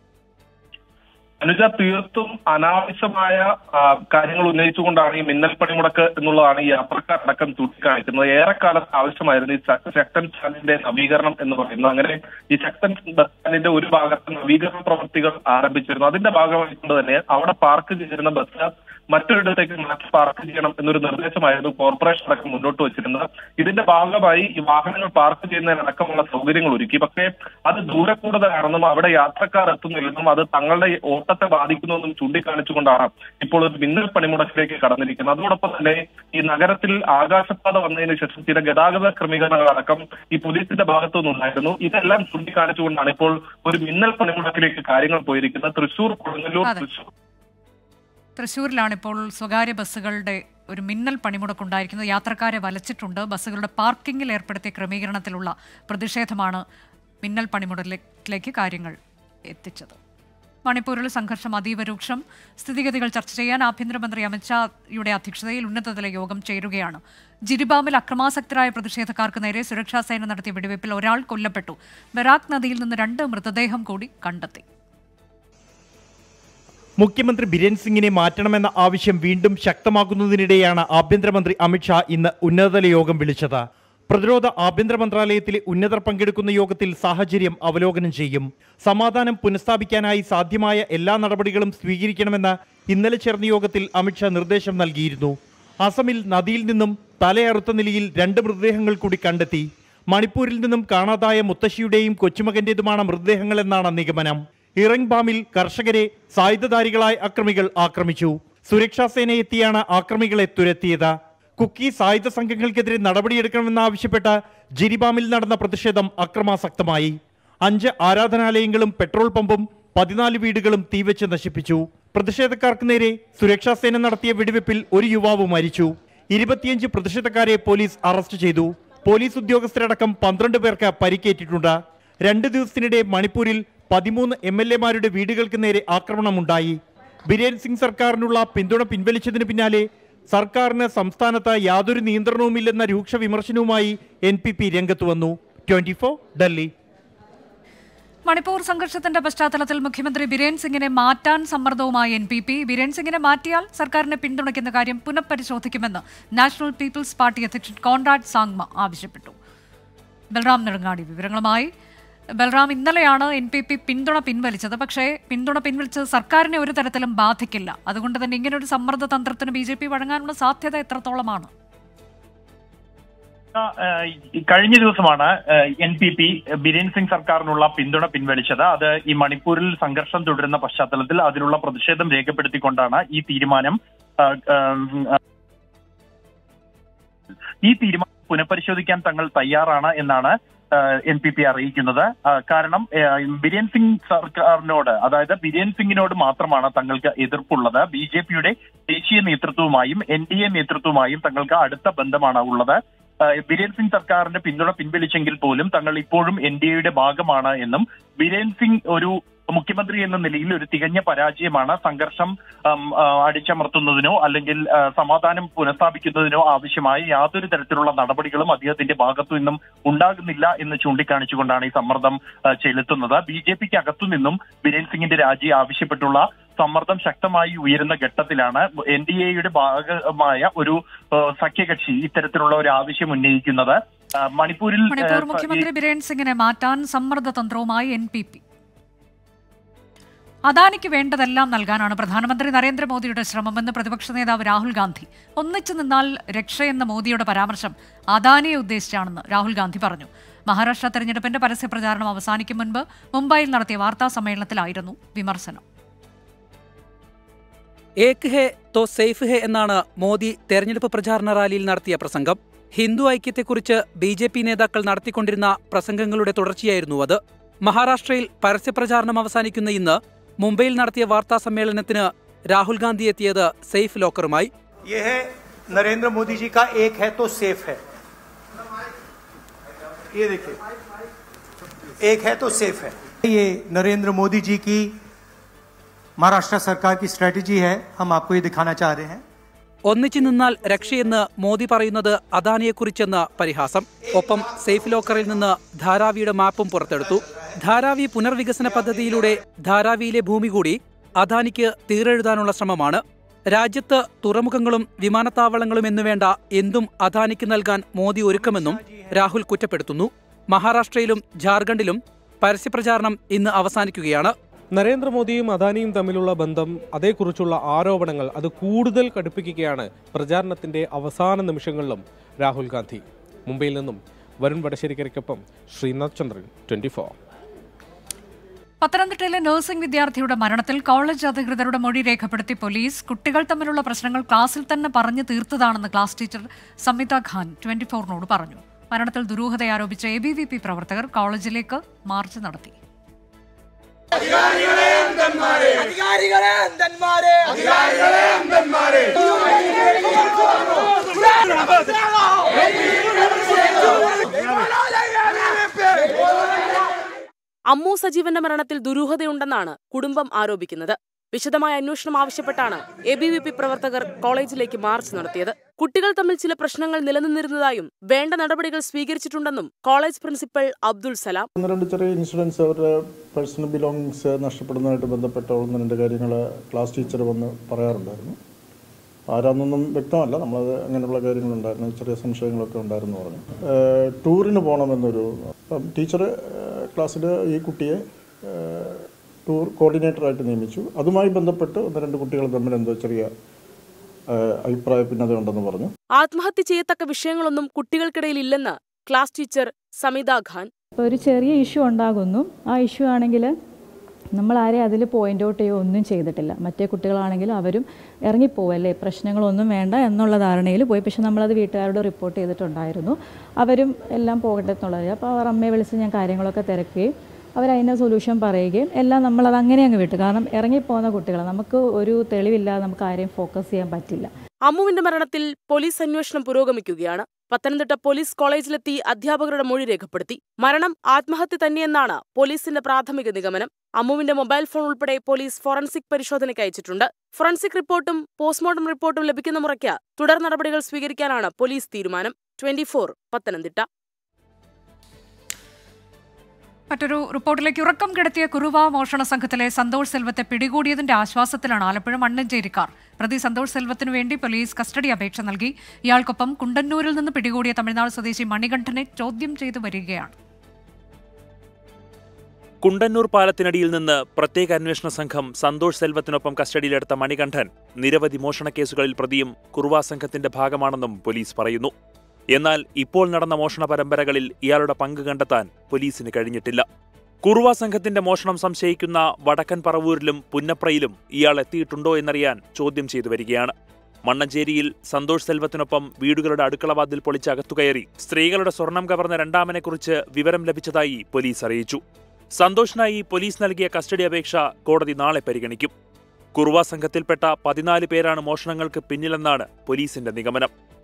അനുജ തീർത്തും അനാവശ്യമായ ആ, കാര്യങ്ങൾ ഉന്നയിച്ചുകൊണ്ടാണ് ഈ മിന്നൽ പണിമുടക്ക് എന്നുള്ളതാണ് ഈ യാത്രക്കാരടക്കം ചൂണ്ടിക്കാണിക്കുന്നത് ഏറെക്കാലത്ത് ആവശ്യമായിരുന്നു ഈ ശ- ശക്തൻ സ്റ്റാൻഡിന്റെ നവീകരണം എന്ന് പറയുന്നത് അങ്ങനെ ഈ ശക്തൻ ബസ് സ്റ്റാൻഡിന്റെ ഒരു ഭാഗത്ത് നവീകരണ പ്രവൃത്തികൾ ആരംഭിച്ചിരുന്നു അതിന്റെ ഭാഗമായിക്കൊണ്ട് തന്നെ അവിടെ പാർക്ക് ചെയ്തിരുന്ന ബസ് മറ്റൊരിടത്തേക്ക് മാറ്റി പാർക്ക് ചെയ്യണം എന്നൊരു നിർദ്ദേശമായിരുന്നു കോർപ്പറേഷൻ അടക്കം മുന്നോട്ട് വെച്ചിരുന്നത് ഇതിന്റെ ഭാഗമായി ഈ വാഹനങ്ങൾ പാർക്ക് ചെയ്യുന്നതിനടക്കമുള്ള സൗകര്യങ്ങൾ ഒരുക്കി പക്ഷേ അത് ദൂരെ കൂടുതലാണെന്നും അവിടെ യാത്രക്കാർ എത്തുന്നില്ലെന്നും അത് തങ്ങളുടെ ഈ ഓട്ടത്തെ ബാധിക്കുന്നുവെന്നും ചൂണ്ടിക്കാണിച്ചുകൊണ്ടാണ് ഇപ്പോൾ ഒരു മിന്നൽ പണിമുടക്കിലേക്ക് കടന്നിരിക്കുന്നത് അതോടൊപ്പം തന്നെ ഈ നഗരത്തിൽ ആകാശപാത വന്നതിന് ശേഷം ചില ഗതാഗത ക്രമീകരണങ്ങളടക്കം ഈ പോലീസിന്റെ ഭാഗത്തു നിന്നുണ്ടായിരുന്നു ഇതെല്ലാം ചൂണ്ടിക്കാണിച്ചുകൊണ്ടാണ് ഇപ്പോൾ ഒരു മിന്നൽ പണിമുടക്കിലേക്ക് കാര്യങ്ങൾ പോയിരിക്കുന്നത് തൃശൂർ കൊടുങ്ങല്ലൂർ അതെ. തൃശൂർ തൃശൂരിലാണ് ഇപ്പോൾ സ്വകാര്യ ബസ്സുകളുടെ ഒരു മിന്നൽ പണിമുടക്കുണ്ടായിരിക്കുന്നത് യാത്രക്കാരെ വലച്ചിട്ടുണ്ട് ബസ്സുകളുടെ പാർക്കിംഗിൽ ഏർപ്പെടുത്തിയ ക്രമീകരണത്തിലുള്ള പ്രതിഷേധമാണ് മിന്നൽ പണിമുടക്കിലേക്ക് കാര്യങ്ങൾ എത്തിച്ചത് മണിപ്പൂരിൽ സംഘർഷം അതീവ രൂക്ഷം സ്ഥിതിഗതികൾ ചർച്ച ചെയ്യാൻ ആഭ്യന്തരമന്ത്രി അമിത്ഷായുടെ അധ്യക്ഷതയിൽ ഉന്നതതല യോഗം ചേരുകയാണ് ജിരിബാമിൽ അക്രമാസക്തരായ പ്രതിഷേധക്കാർക്ക് നേരെ സുരക്ഷാ സേന നടത്തിയ വെടിവയ്പിൽ ഒരാൾ കൊല്ലപ്പെട്ടു ബരാക് നദിയിൽ നിന്ന് രണ്ട് മൃതദേഹം കൂടി കണ്ടെത്തി മുഖ്യമന്ത്രി ബിരേൻ സിംഗിനെ മാറ്റണമെന്ന ആവശ്യം വീണ്ടും ശക്തമാക്കുന്നതിനിടെയാണ് ആഭ്യന്തരമന്ത്രി അമിത്ഷാ ഇന്ന് ഉന്നതതല യോഗം വിളിച്ചത് പ്രതിരോധ ആഭ്യന്തര മന്ത്രാലയത്തിലെ ഉന്നതർ പങ്കെടുക്കുന്ന യോഗത്തിൽ സാഹചര്യം അവലോകനം ചെയ്യും സമാധാനം പുനഃസ്ഥാപിക്കാനായി സാധ്യമായ എല്ലാ നടപടികളും സ്വീകരിക്കണമെന്ന് ഇന്നലെ ചേർന്ന യോഗത്തിൽ അമിത്ഷാ നിർദ്ദേശം നൽകിയിരുന്നു അസമിൽ നദിയിൽ നിന്നും തലയറുത്ത നിലയിൽ രണ്ട് മൃതദേഹങ്ങൾ കൂടി കണ്ടെത്തി മണിപ്പൂരിൽ നിന്നും കാണാതായ മുത്തശ്ശിയുടെയും കൊച്ചുമകന്റേതുമാണ് മൃതദേഹങ്ങളെന്നാണ് നിഗമനം ഇറങ്ബാമിൽ കർഷകരെ സായുധധാരികളായ അക്രമികൾ ആക്രമിച്ചു സുരക്ഷാ സേന എത്തിയാണ് ആക്രമികളെ തുരത്തിയത് കുക്കി സായുധ സംഘങ്ങൾക്കെതിരെ നടപടിയെടുക്കണമെന്നാവശ്യപ്പെട്ട് ജിരിബാമിൽ നടന്ന പ്രതിഷേധം അക്രമാസക്തമായി അഞ്ച് ആരാധനാലയങ്ങളും പെട്രോൾ പമ്പും പതിനാല് വീടുകളും തീവച്ച് നശിപ്പിച്ചു പ്രതിഷേധക്കാർക്ക് നേരെ സുരക്ഷാ സേന നടത്തിയ വെടിവെപ്പിൽ ഒരു യുവാവ് മരിച്ചു ഇരുപത്തിയഞ്ച് പ്രതിഷേധക്കാരെ പോലീസ് അറസ്റ്റ് ചെയ്തു പോലീസ് ഉദ്യോഗസ്ഥരടക്കം പന്ത്രണ്ട് പേർക്ക് പരിക്കേറ്റിട്ടുണ്ട് രണ്ട് ദിവസത്തിനിടെ മണിപ്പൂരിൽ പതിമൂന്ന് എം എൽ എമാരുടെ വീടുകൾക്ക് നേരെ ആക്രമണമുണ്ടായി ബിരേൻ സിംഗ് സർക്കാരിനുള്ള പിന്തുണ പിൻവലിച്ചതിന് പിന്നാലെ സർക്കാരിന് സംസ്ഥാനത്ത് യാതൊരു നിയന്ത്രണവുമില്ലെന്ന രൂക്ഷ വിമർശനവുമായി എൻ പി പി രംഗത്ത് വന്നു ട്വന്റി ഫോർ ഡൽഹി മണിപ്പൂർ സംഘർഷത്തിന്റെ പശ്ചാത്തലത്തിൽ മുഖ്യമന്ത്രി ബിരേൻ സിംഗിനെ മാറ്റാൻ സമ്മർദ്ദവുമായി എൻ പി പി ബിരേൻ സിംഗിനെ മാറ്റിയാൽ സർക്കാരിനെ പിന്തുണയ്ക്കുന്ന കാര്യം പുനഃപരിശോധിക്കുമെന്ന് നാഷണൽ പീപ്പിൾസ് പാർട്ടി അധ്യക്ഷൻ കോൺറാഡ് സാങ്മ ആവശ്യപ്പെട്ടു ബൽറാം നെടുങ്ങാടി വിവരങ്ങളുമായി ബൽറാം ഇന്നലെയാണ് എൻ പി പി പിന്തുണ പിൻവലിച്ചത് പക്ഷേ പിന്തുണ പിൻവലിച്ചത് സർക്കാരിനെ ഒരു തരത്തിലും ബാധിക്കില്ല അതുകൊണ്ട് തന്നെ ഇങ്ങനൊരു സമ്മർദ്ദ തന്ത്രത്തിന് ബി ജെ പി വഴങ്ങാനുള്ള സാധ്യത എത്രത്തോളമാണ് ആ, ഈ കഴിഞ്ഞ ദിവസമാണ് N P P Biren Singh സർക്കാരിനുള്ള പിന്തുണ പിൻവലിച്ചത് അത് ഈ മണിപ്പൂരിൽ സംഘർഷം തുടരുന്ന പശ്ചാത്തലത്തിൽ അതിനുള്ള പ്രതിഷേധം രേഖപ്പെടുത്തിക്കൊണ്ടാണ് ഈ തീരുമാനം ആ, ആ, ആ, ഈ തീരുമാനം പുനഃപരിശോധിക്കാൻ തങ്ങൾ തയ്യാറാണ് എന്നാണ് എൻ പി പി അറിയിക്കുന്നത് ആ, കാരണം ആ, ബിരേൻ സിംഗ് സർക്കാരിനോട് അതായത് ബിരേൻ സിംഗിനോട് മാത്രമാണ് തങ്ങൾക്ക് എതിർപ്പുള്ളത് ബി ജെ പിയുടെ ദേശീയ നേതൃത്വവുമായും എൻ ഡി എ നേതൃത്വവുമായും തങ്ങൾക്ക് അടുത്ത ബന്ധമാണ് ഉള്ളത് ആ, ബിരേൻ സിംഗ് സർക്കാരിന്റെ പിന്തുണ പിൻവലിച്ചെങ്കിൽ പോലും തങ്ങൾ ഇപ്പോഴും എൻ ഡി എയുടെ ഭാഗമാണ് എന്നും ബിരേൻ സിംഗ് ഒരു മുഖ്യമന്ത്രി എന്ന നിലയിൽ ഒരു തികഞ്ഞ പരാജയമാണ് സംഘർഷം ഉം, ആ, അടിച്ചമർത്തുന്നതിനോ അല്ലെങ്കിൽ ആ, സമാധാനം പുനഃസ്ഥാപിക്കുന്നതിനോ ആവശ്യമായ യാതൊരു തരത്തിലുള്ള നടപടികളും അദ്ദേഹത്തിന്റെ ഭാഗത്തു നിന്നും ഉണ്ടാകുന്നില്ല എന്ന് ചൂണ്ടിക്കാണിച്ചുകൊണ്ടാണ് ഈ സമ്മർദ്ദം ആ, ചെലുത്തുന്നത് ബി ജെ പിക്ക് അകത്തുനിന്നും ബിരേൻ സിംഗിന്റെ രാജി ആവശ്യപ്പെട്ടുള്ള സമ്മർദ്ദം ശക്തമായി ഉയരുന്ന ഘട്ടത്തിലാണ് എൻ ഡി എയുടെ ഭാഗമായ ഒരു ആ, സഖ്യകക്ഷി ഇത്തരത്തിലുള്ള ഒരു ആവശ്യം ഉന്നയിക്കുന്നത് ആ, മണിപ്പൂരിൽ ആ, മണിപ്പൂർ ഈ- മുഖ്യമന്ത്രി ബിരേൻ സിംഗിനെ മാറ്റാൻ സമ്മർദ്ദ തന്ത്രവുമായി എൻ പി പി അദാനിക്ക് വേണ്ടതെല്ലാം നൽകാനാണ് പ്രധാനമന്ത്രി നരേന്ദ്രമോദിയുടെ ശ്രമമെന്ന് പ്രതിപക്ഷ നേതാവ് രാഹുൽ ഗാന്ധി ഒന്നിച്ചു നിന്നാൽ രക്ഷയെന്ന മോദിയുടെ പരാമർശം അദാനിയെ ഉദ്ദേശിച്ചാണെന്ന് രാഹുൽ ഗാന്ധി പറഞ്ഞു മഹാരാഷ്ട്ര തെരഞ്ഞെടുപ്പിന്റെ പരസ്യ പ്രചാരണം അവസാനിക്കും മുൻപ് മുംബൈയിൽ നടത്തിയ വാർത്താ സമ്മേളനത്തിലായിരുന്നു വിമർശനം ഏക് ഹെ തോ സേഫ് ഹെ എന്നാണ് മോദി തെരഞ്ഞെടുപ്പ് പ്രചാരണ റാലിയിൽ നടത്തിയ പ്രസംഗം ഹിന്ദു ഐക്യത്തെക്കുറിച്ച് ബി ജെ പി നേതാക്കൾ നടത്തിക്കൊണ്ടിരുന്ന പ്രസംഗങ്ങളുടെ തുടർച്ചയായിരുന്നു അത് മഹാരാഷ്ട്രയിൽ പരസ്യപ്രചാരണം അവസാനിക്കുന്ന ഇന്ന് മുംബൈയിൽ നടത്തിയ വാർത്താ സമ്മേളനത്തിന് രാഹുൽ ഗാന്ധി എത്തിയത് സേഫ് ലോക്കറുമായി ये है नरेंद्र मोदी जी का एक है तो सेफ है ये देखिए एक है तो सेफ है ये नरेंद्र मोदी जी की महाराष्ट्र सरकार की स्ट्रेटजी है हम आपको ये दिखाना चाह रहे हैं ഒന്നിച്ചു നിന്നാൽ രക്ഷയെന്ന് മോദി പറയുന്നത് അദാനിയെക്കുറിച്ചെന്ന് പരിഹാസം ഒപ്പം സേഫ് ലോക്കറിൽ നിന്ന് ധാരാവിയുടെ മാപ്പും പുറത്തെടുത്തു ധാരാവി പുനർവികസന പദ്ധതിയിലൂടെ ധാരാവിയിലെ ഭൂമി കൂടി അദാനിക്ക് തീരെഴുതാനുള്ള ശ്രമമാണ് രാജ്യത്ത് തുറമുഖങ്ങളും വിമാനത്താവളങ്ങളും എന്നുവേണ്ട എന്തും അദാനിക്ക് നൽകാൻ മോദി ഒരുക്കമെന്നും രാഹുൽ കുറ്റപ്പെടുത്തുന്നു മഹാരാഷ്ട്രയിലും ജാർഖണ്ഡിലും പരസ്യപ്രചാരണം ഇന്ന് അവസാനിക്കുകയാണ് നരേന്ദ്രമോദിയും അദാനിയും തമ്മിലുള്ള ബന്ധം അതേക്കുറിച്ചുള്ള ആരോപണങ്ങൾ അത് കൂടുതൽ കടുപ്പിക്കുകയാണ് പ്രചാരണത്തിന്റെ അവസാന നിമിഷങ്ങളിലും രാഹുൽ ഗാന്ധി മുംബൈയിൽ നിന്നും വരുൺ വടശ്ശേരിക്കരയ്ക്കൊപ്പം ശ്രീനാഥ് ചന്ദ്രൻ ട്വന്റി ഫോർ പത്തനംതിട്ടയിലെ നഴ്സിംഗ് വിദ്യാർത്ഥിയുടെ മരണത്തിൽ കോളേജ് അധികൃതരുടെ മൊഴി രേഖപ്പെടുത്തി പോലീസ് കുട്ടികൾ തമ്മിലുള്ള പ്രശ്നങ്ങൾ ക്ലാസ്സിൽ തന്നെ പറഞ്ഞു തീർത്തതാണെന്ന് class teacher Sammitha Khan twenty ഫോറിനോട് പറഞ്ഞു മരണത്തിൽ ദുരൂഹത ആരോപിച്ച എ ബി വി പി പ്രവർത്തകർ കോളേജിലേക്ക് മാർച്ച് നടത്തി അധികാരികളെ അന്ധന്മാരെ അധികാരികളെ അന്ധന്മാരെ അധികാരികളെ അന്ധന്മാരെ അമ്മു സജീവന്റെ മരണത്തിൽ ദുരൂഹതയുണ്ടെന്നാണ് കുടുംബം ആരോപിക്കുന്നത് വിശദമായ അന്വേഷണം ആവശ്യപ്പെട്ടാണ് എ ബി വി പി പ്രവർത്തകർ കോളേജിലേക്ക് മാർച്ച് നടത്തിയത് കുട്ടികൾ തമ്മിൽ ചില പ്രശ്നങ്ങൾ നിലനിന്നിരുന്നതായും വേണ്ട നടപടികൾ സ്വീകരിച്ചിട്ടുണ്ടെന്നും കോളേജ് പ്രിൻസിപ്പൽ അബ്ദുൾ സലാം ഒന്ന് രണ്ട് ചെറിയ ഇൻസിഡൻസ് അവരുടെ പേഴ്സണൽ ബിലോങ്ങിങ്സ് നഷ്ടപ്പെടുന്നതായിട്ട് ബന്ധപ്പെട്ട ഒന്ന് രണ്ട് കാര്യങ്ങൾ ക്ലാസ് ടീച്ചർ വന്ന് പറയാറുണ്ടായിരുന്നു ആരാന്നൊന്നും വ്യക്തമല്ല നമ്മളത് അങ്ങനെയുള്ള കാര്യങ്ങളുണ്ടായിരുന്നു ചെറിയ സംശയങ്ങളൊക്കെ ഉണ്ടായിരുന്നു പറഞ്ഞു ഏഹ് ടൂറിന് പോകണമെന്നൊരു അപ്പം ടീച്ചർ ക്ലാസ്സിൽ ഈ കുട്ടിയെ ഏഹ് ടൂർ കോർഡിനേറ്ററായിട്ട് നിയമിച്ചു അതുമായി ബന്ധപ്പെട്ട് ഒന്ന് രണ്ട് കുട്ടികൾ തമ്മിൽ എന്തോ ചെറിയ ഏഹ് അഭിപ്രായ ഭിന്നത ഉണ്ടെന്ന് പറഞ്ഞു ആത്മഹത്യ ചെയ്യത്തക്ക വിഷയങ്ങളൊന്നും കുട്ടികൾക്കിടയിൽ ഇല്ലെന്ന് ക്ലാസ് ടീച്ചർ സമിത ഖാൻ ഇപ്പോൾ ഒരു ചെറിയ ഇഷ്യൂ ഉണ്ടാകുന്നു ആ ഇഷ്യൂ ആണെങ്കിൽ നമ്മൾ ആരെയും അതിൽ പോയിന്റ് ഔട്ട് ചെയ്യുകയോ ഒന്നും ചെയ്തിട്ടില്ല മറ്റേ കുട്ടികളാണെങ്കിലും അവരും ഇറങ്ങിപ്പോവല്ലേ പ്രശ്നങ്ങളൊന്നും വേണ്ട എന്നുള്ള ധാരണയിൽ പോയി പക്ഷെ നമ്മളത് വീട്ടുകാരോട് റിപ്പോർട്ട് ചെയ്തിട്ടുണ്ടായിരുന്നു അവരും എല്ലാം പോകട്ടെ എന്നുള്ളത് അപ്പോൾ അവർ അമ്മയെ വിളിച്ച് ഞാൻ കാര്യങ്ങളൊക്കെ തിരക്കുകയും അവരതിൻ്റെ സൊല്യൂഷൻ പറയുകയും എല്ലാം നമ്മളത് അങ്ങനെ അങ്ങ് വിട്ടു കാരണം ഇറങ്ങിപ്പോകുന്ന കുട്ടികൾ നമുക്ക് ഒരു തെളിവില്ലാതെ നമുക്ക് ആരെയും ഫോക്കസ് ചെയ്യാൻ പറ്റില്ല അമ്മുവിന്റെ മരണത്തിൽ പോലീസ് അന്വേഷണം പുരോഗമിക്കുകയാണ് പത്തനംതിട്ട പോലീസ് കോളേജിലെത്തി അധ്യാപകരുടെ മൊഴി രേഖപ്പെടുത്തി മരണം ആത്മഹത്യ തന്നെയെന്നാണ് പോലീസിന്റെ പ്രാഥമിക നിഗമനം അമ്മുവിന്റെ മൊബൈൽ ഫോൺ ഉൾപ്പെടെ പോലീസ് ഫോറൻസിക് പരിശോധനയ്ക്ക് അയച്ചിട്ടുണ്ട് ഫോറൻസിക് റിപ്പോർട്ടും പോസ്റ്റ്മോർട്ടം റിപ്പോർട്ടും ലഭിക്കുന്ന മുറയ്ക്ക് തുടർ നടപടികൾ സ്വീകരിക്കാനാണ് പോലീസ് തീരുമാനം ട്വന്റി പത്തനംതിട്ട മറ്റൊരു റിപ്പോർട്ടിലേക്ക് ഉറക്കം കിടത്തിയ കുറുവ മോഷണ സംഘത്തിലെ സന്തോഷ് സെൽവത്തെ പിടികൂടിയതിന്റെ ആശ്വാസത്തിലാണ് ആലപ്പുഴ മണ്ണഞ്ചേരിക്കാർ പ്രതി സന്തോഷ് സെൽവത്തിനു വേണ്ടി പോലീസ് കസ്റ്റഡി അപേക്ഷ നൽകി ഇയാൾക്കൊപ്പം കുണ്ടന്നൂരിൽ നിന്ന് പിടികൂടിയ തമിഴ്നാട് സ്വദേശി മണികണ്ഠനെ ചോദ്യം ചെയ്തു വരികയാണ് കുണ്ടന്നൂർ പാലത്തിനടിയിൽ നിന്ന് പ്രത്യേക അന്വേഷണ സംഘം സന്തോഷ് സെൽവത്തിനൊപ്പം കസ്റ്റഡിയിലെടുത്ത മണികണ്ഠൻ നിരവധി മോഷണ കേസുകളിൽ പ്രതിയും കുറുവാ സംഘത്തിന്റെ ഭാഗമാണെന്നും പോലീസ് പറയുന്നു എന്നാൽ ഇപ്പോൾ നടന്ന മോഷണ പരമ്പരകളിൽ ഇയാളുടെ പങ്ക് കണ്ടെത്താൻ പോലീസിന് കഴിഞ്ഞിട്ടില്ല കുറുവ സംഘത്തിന്റെ മോഷണം സംശയിക്കുന്ന വടക്കൻ പറവൂരിലും പുന്നപ്രയിലും ഇയാൾ എത്തിയിട്ടുണ്ടോ എന്നറിയാൻ ചോദ്യം ചെയ്തു വരികയാണ് മണ്ണഞ്ചേരിയിൽ സന്തോഷ് സെൽവത്തിനൊപ്പം വീടുകളുടെ അടുക്കളവാതിൽ പൊളിച്ച് അകത്തുകയറി സ്ത്രീകളുടെ സ്വർണം കവർന്ന രണ്ടാമനെക്കുറിച്ച് വിവരം ലഭിച്ചതായി പോലീസ് അറിയിച്ചു സന്തോഷിനായി പോലീസ് നൽകിയ കസ്റ്റഡി അപേക്ഷ കോടതി നാളെ പരിഗണിക്കും കുറുവ സംഘത്തിൽപ്പെട്ട പതിനാല് പേരാണ് മോഷണങ്ങൾക്ക് പിന്നിലെന്നാണ് പോലീസിന്റെ നിഗമനം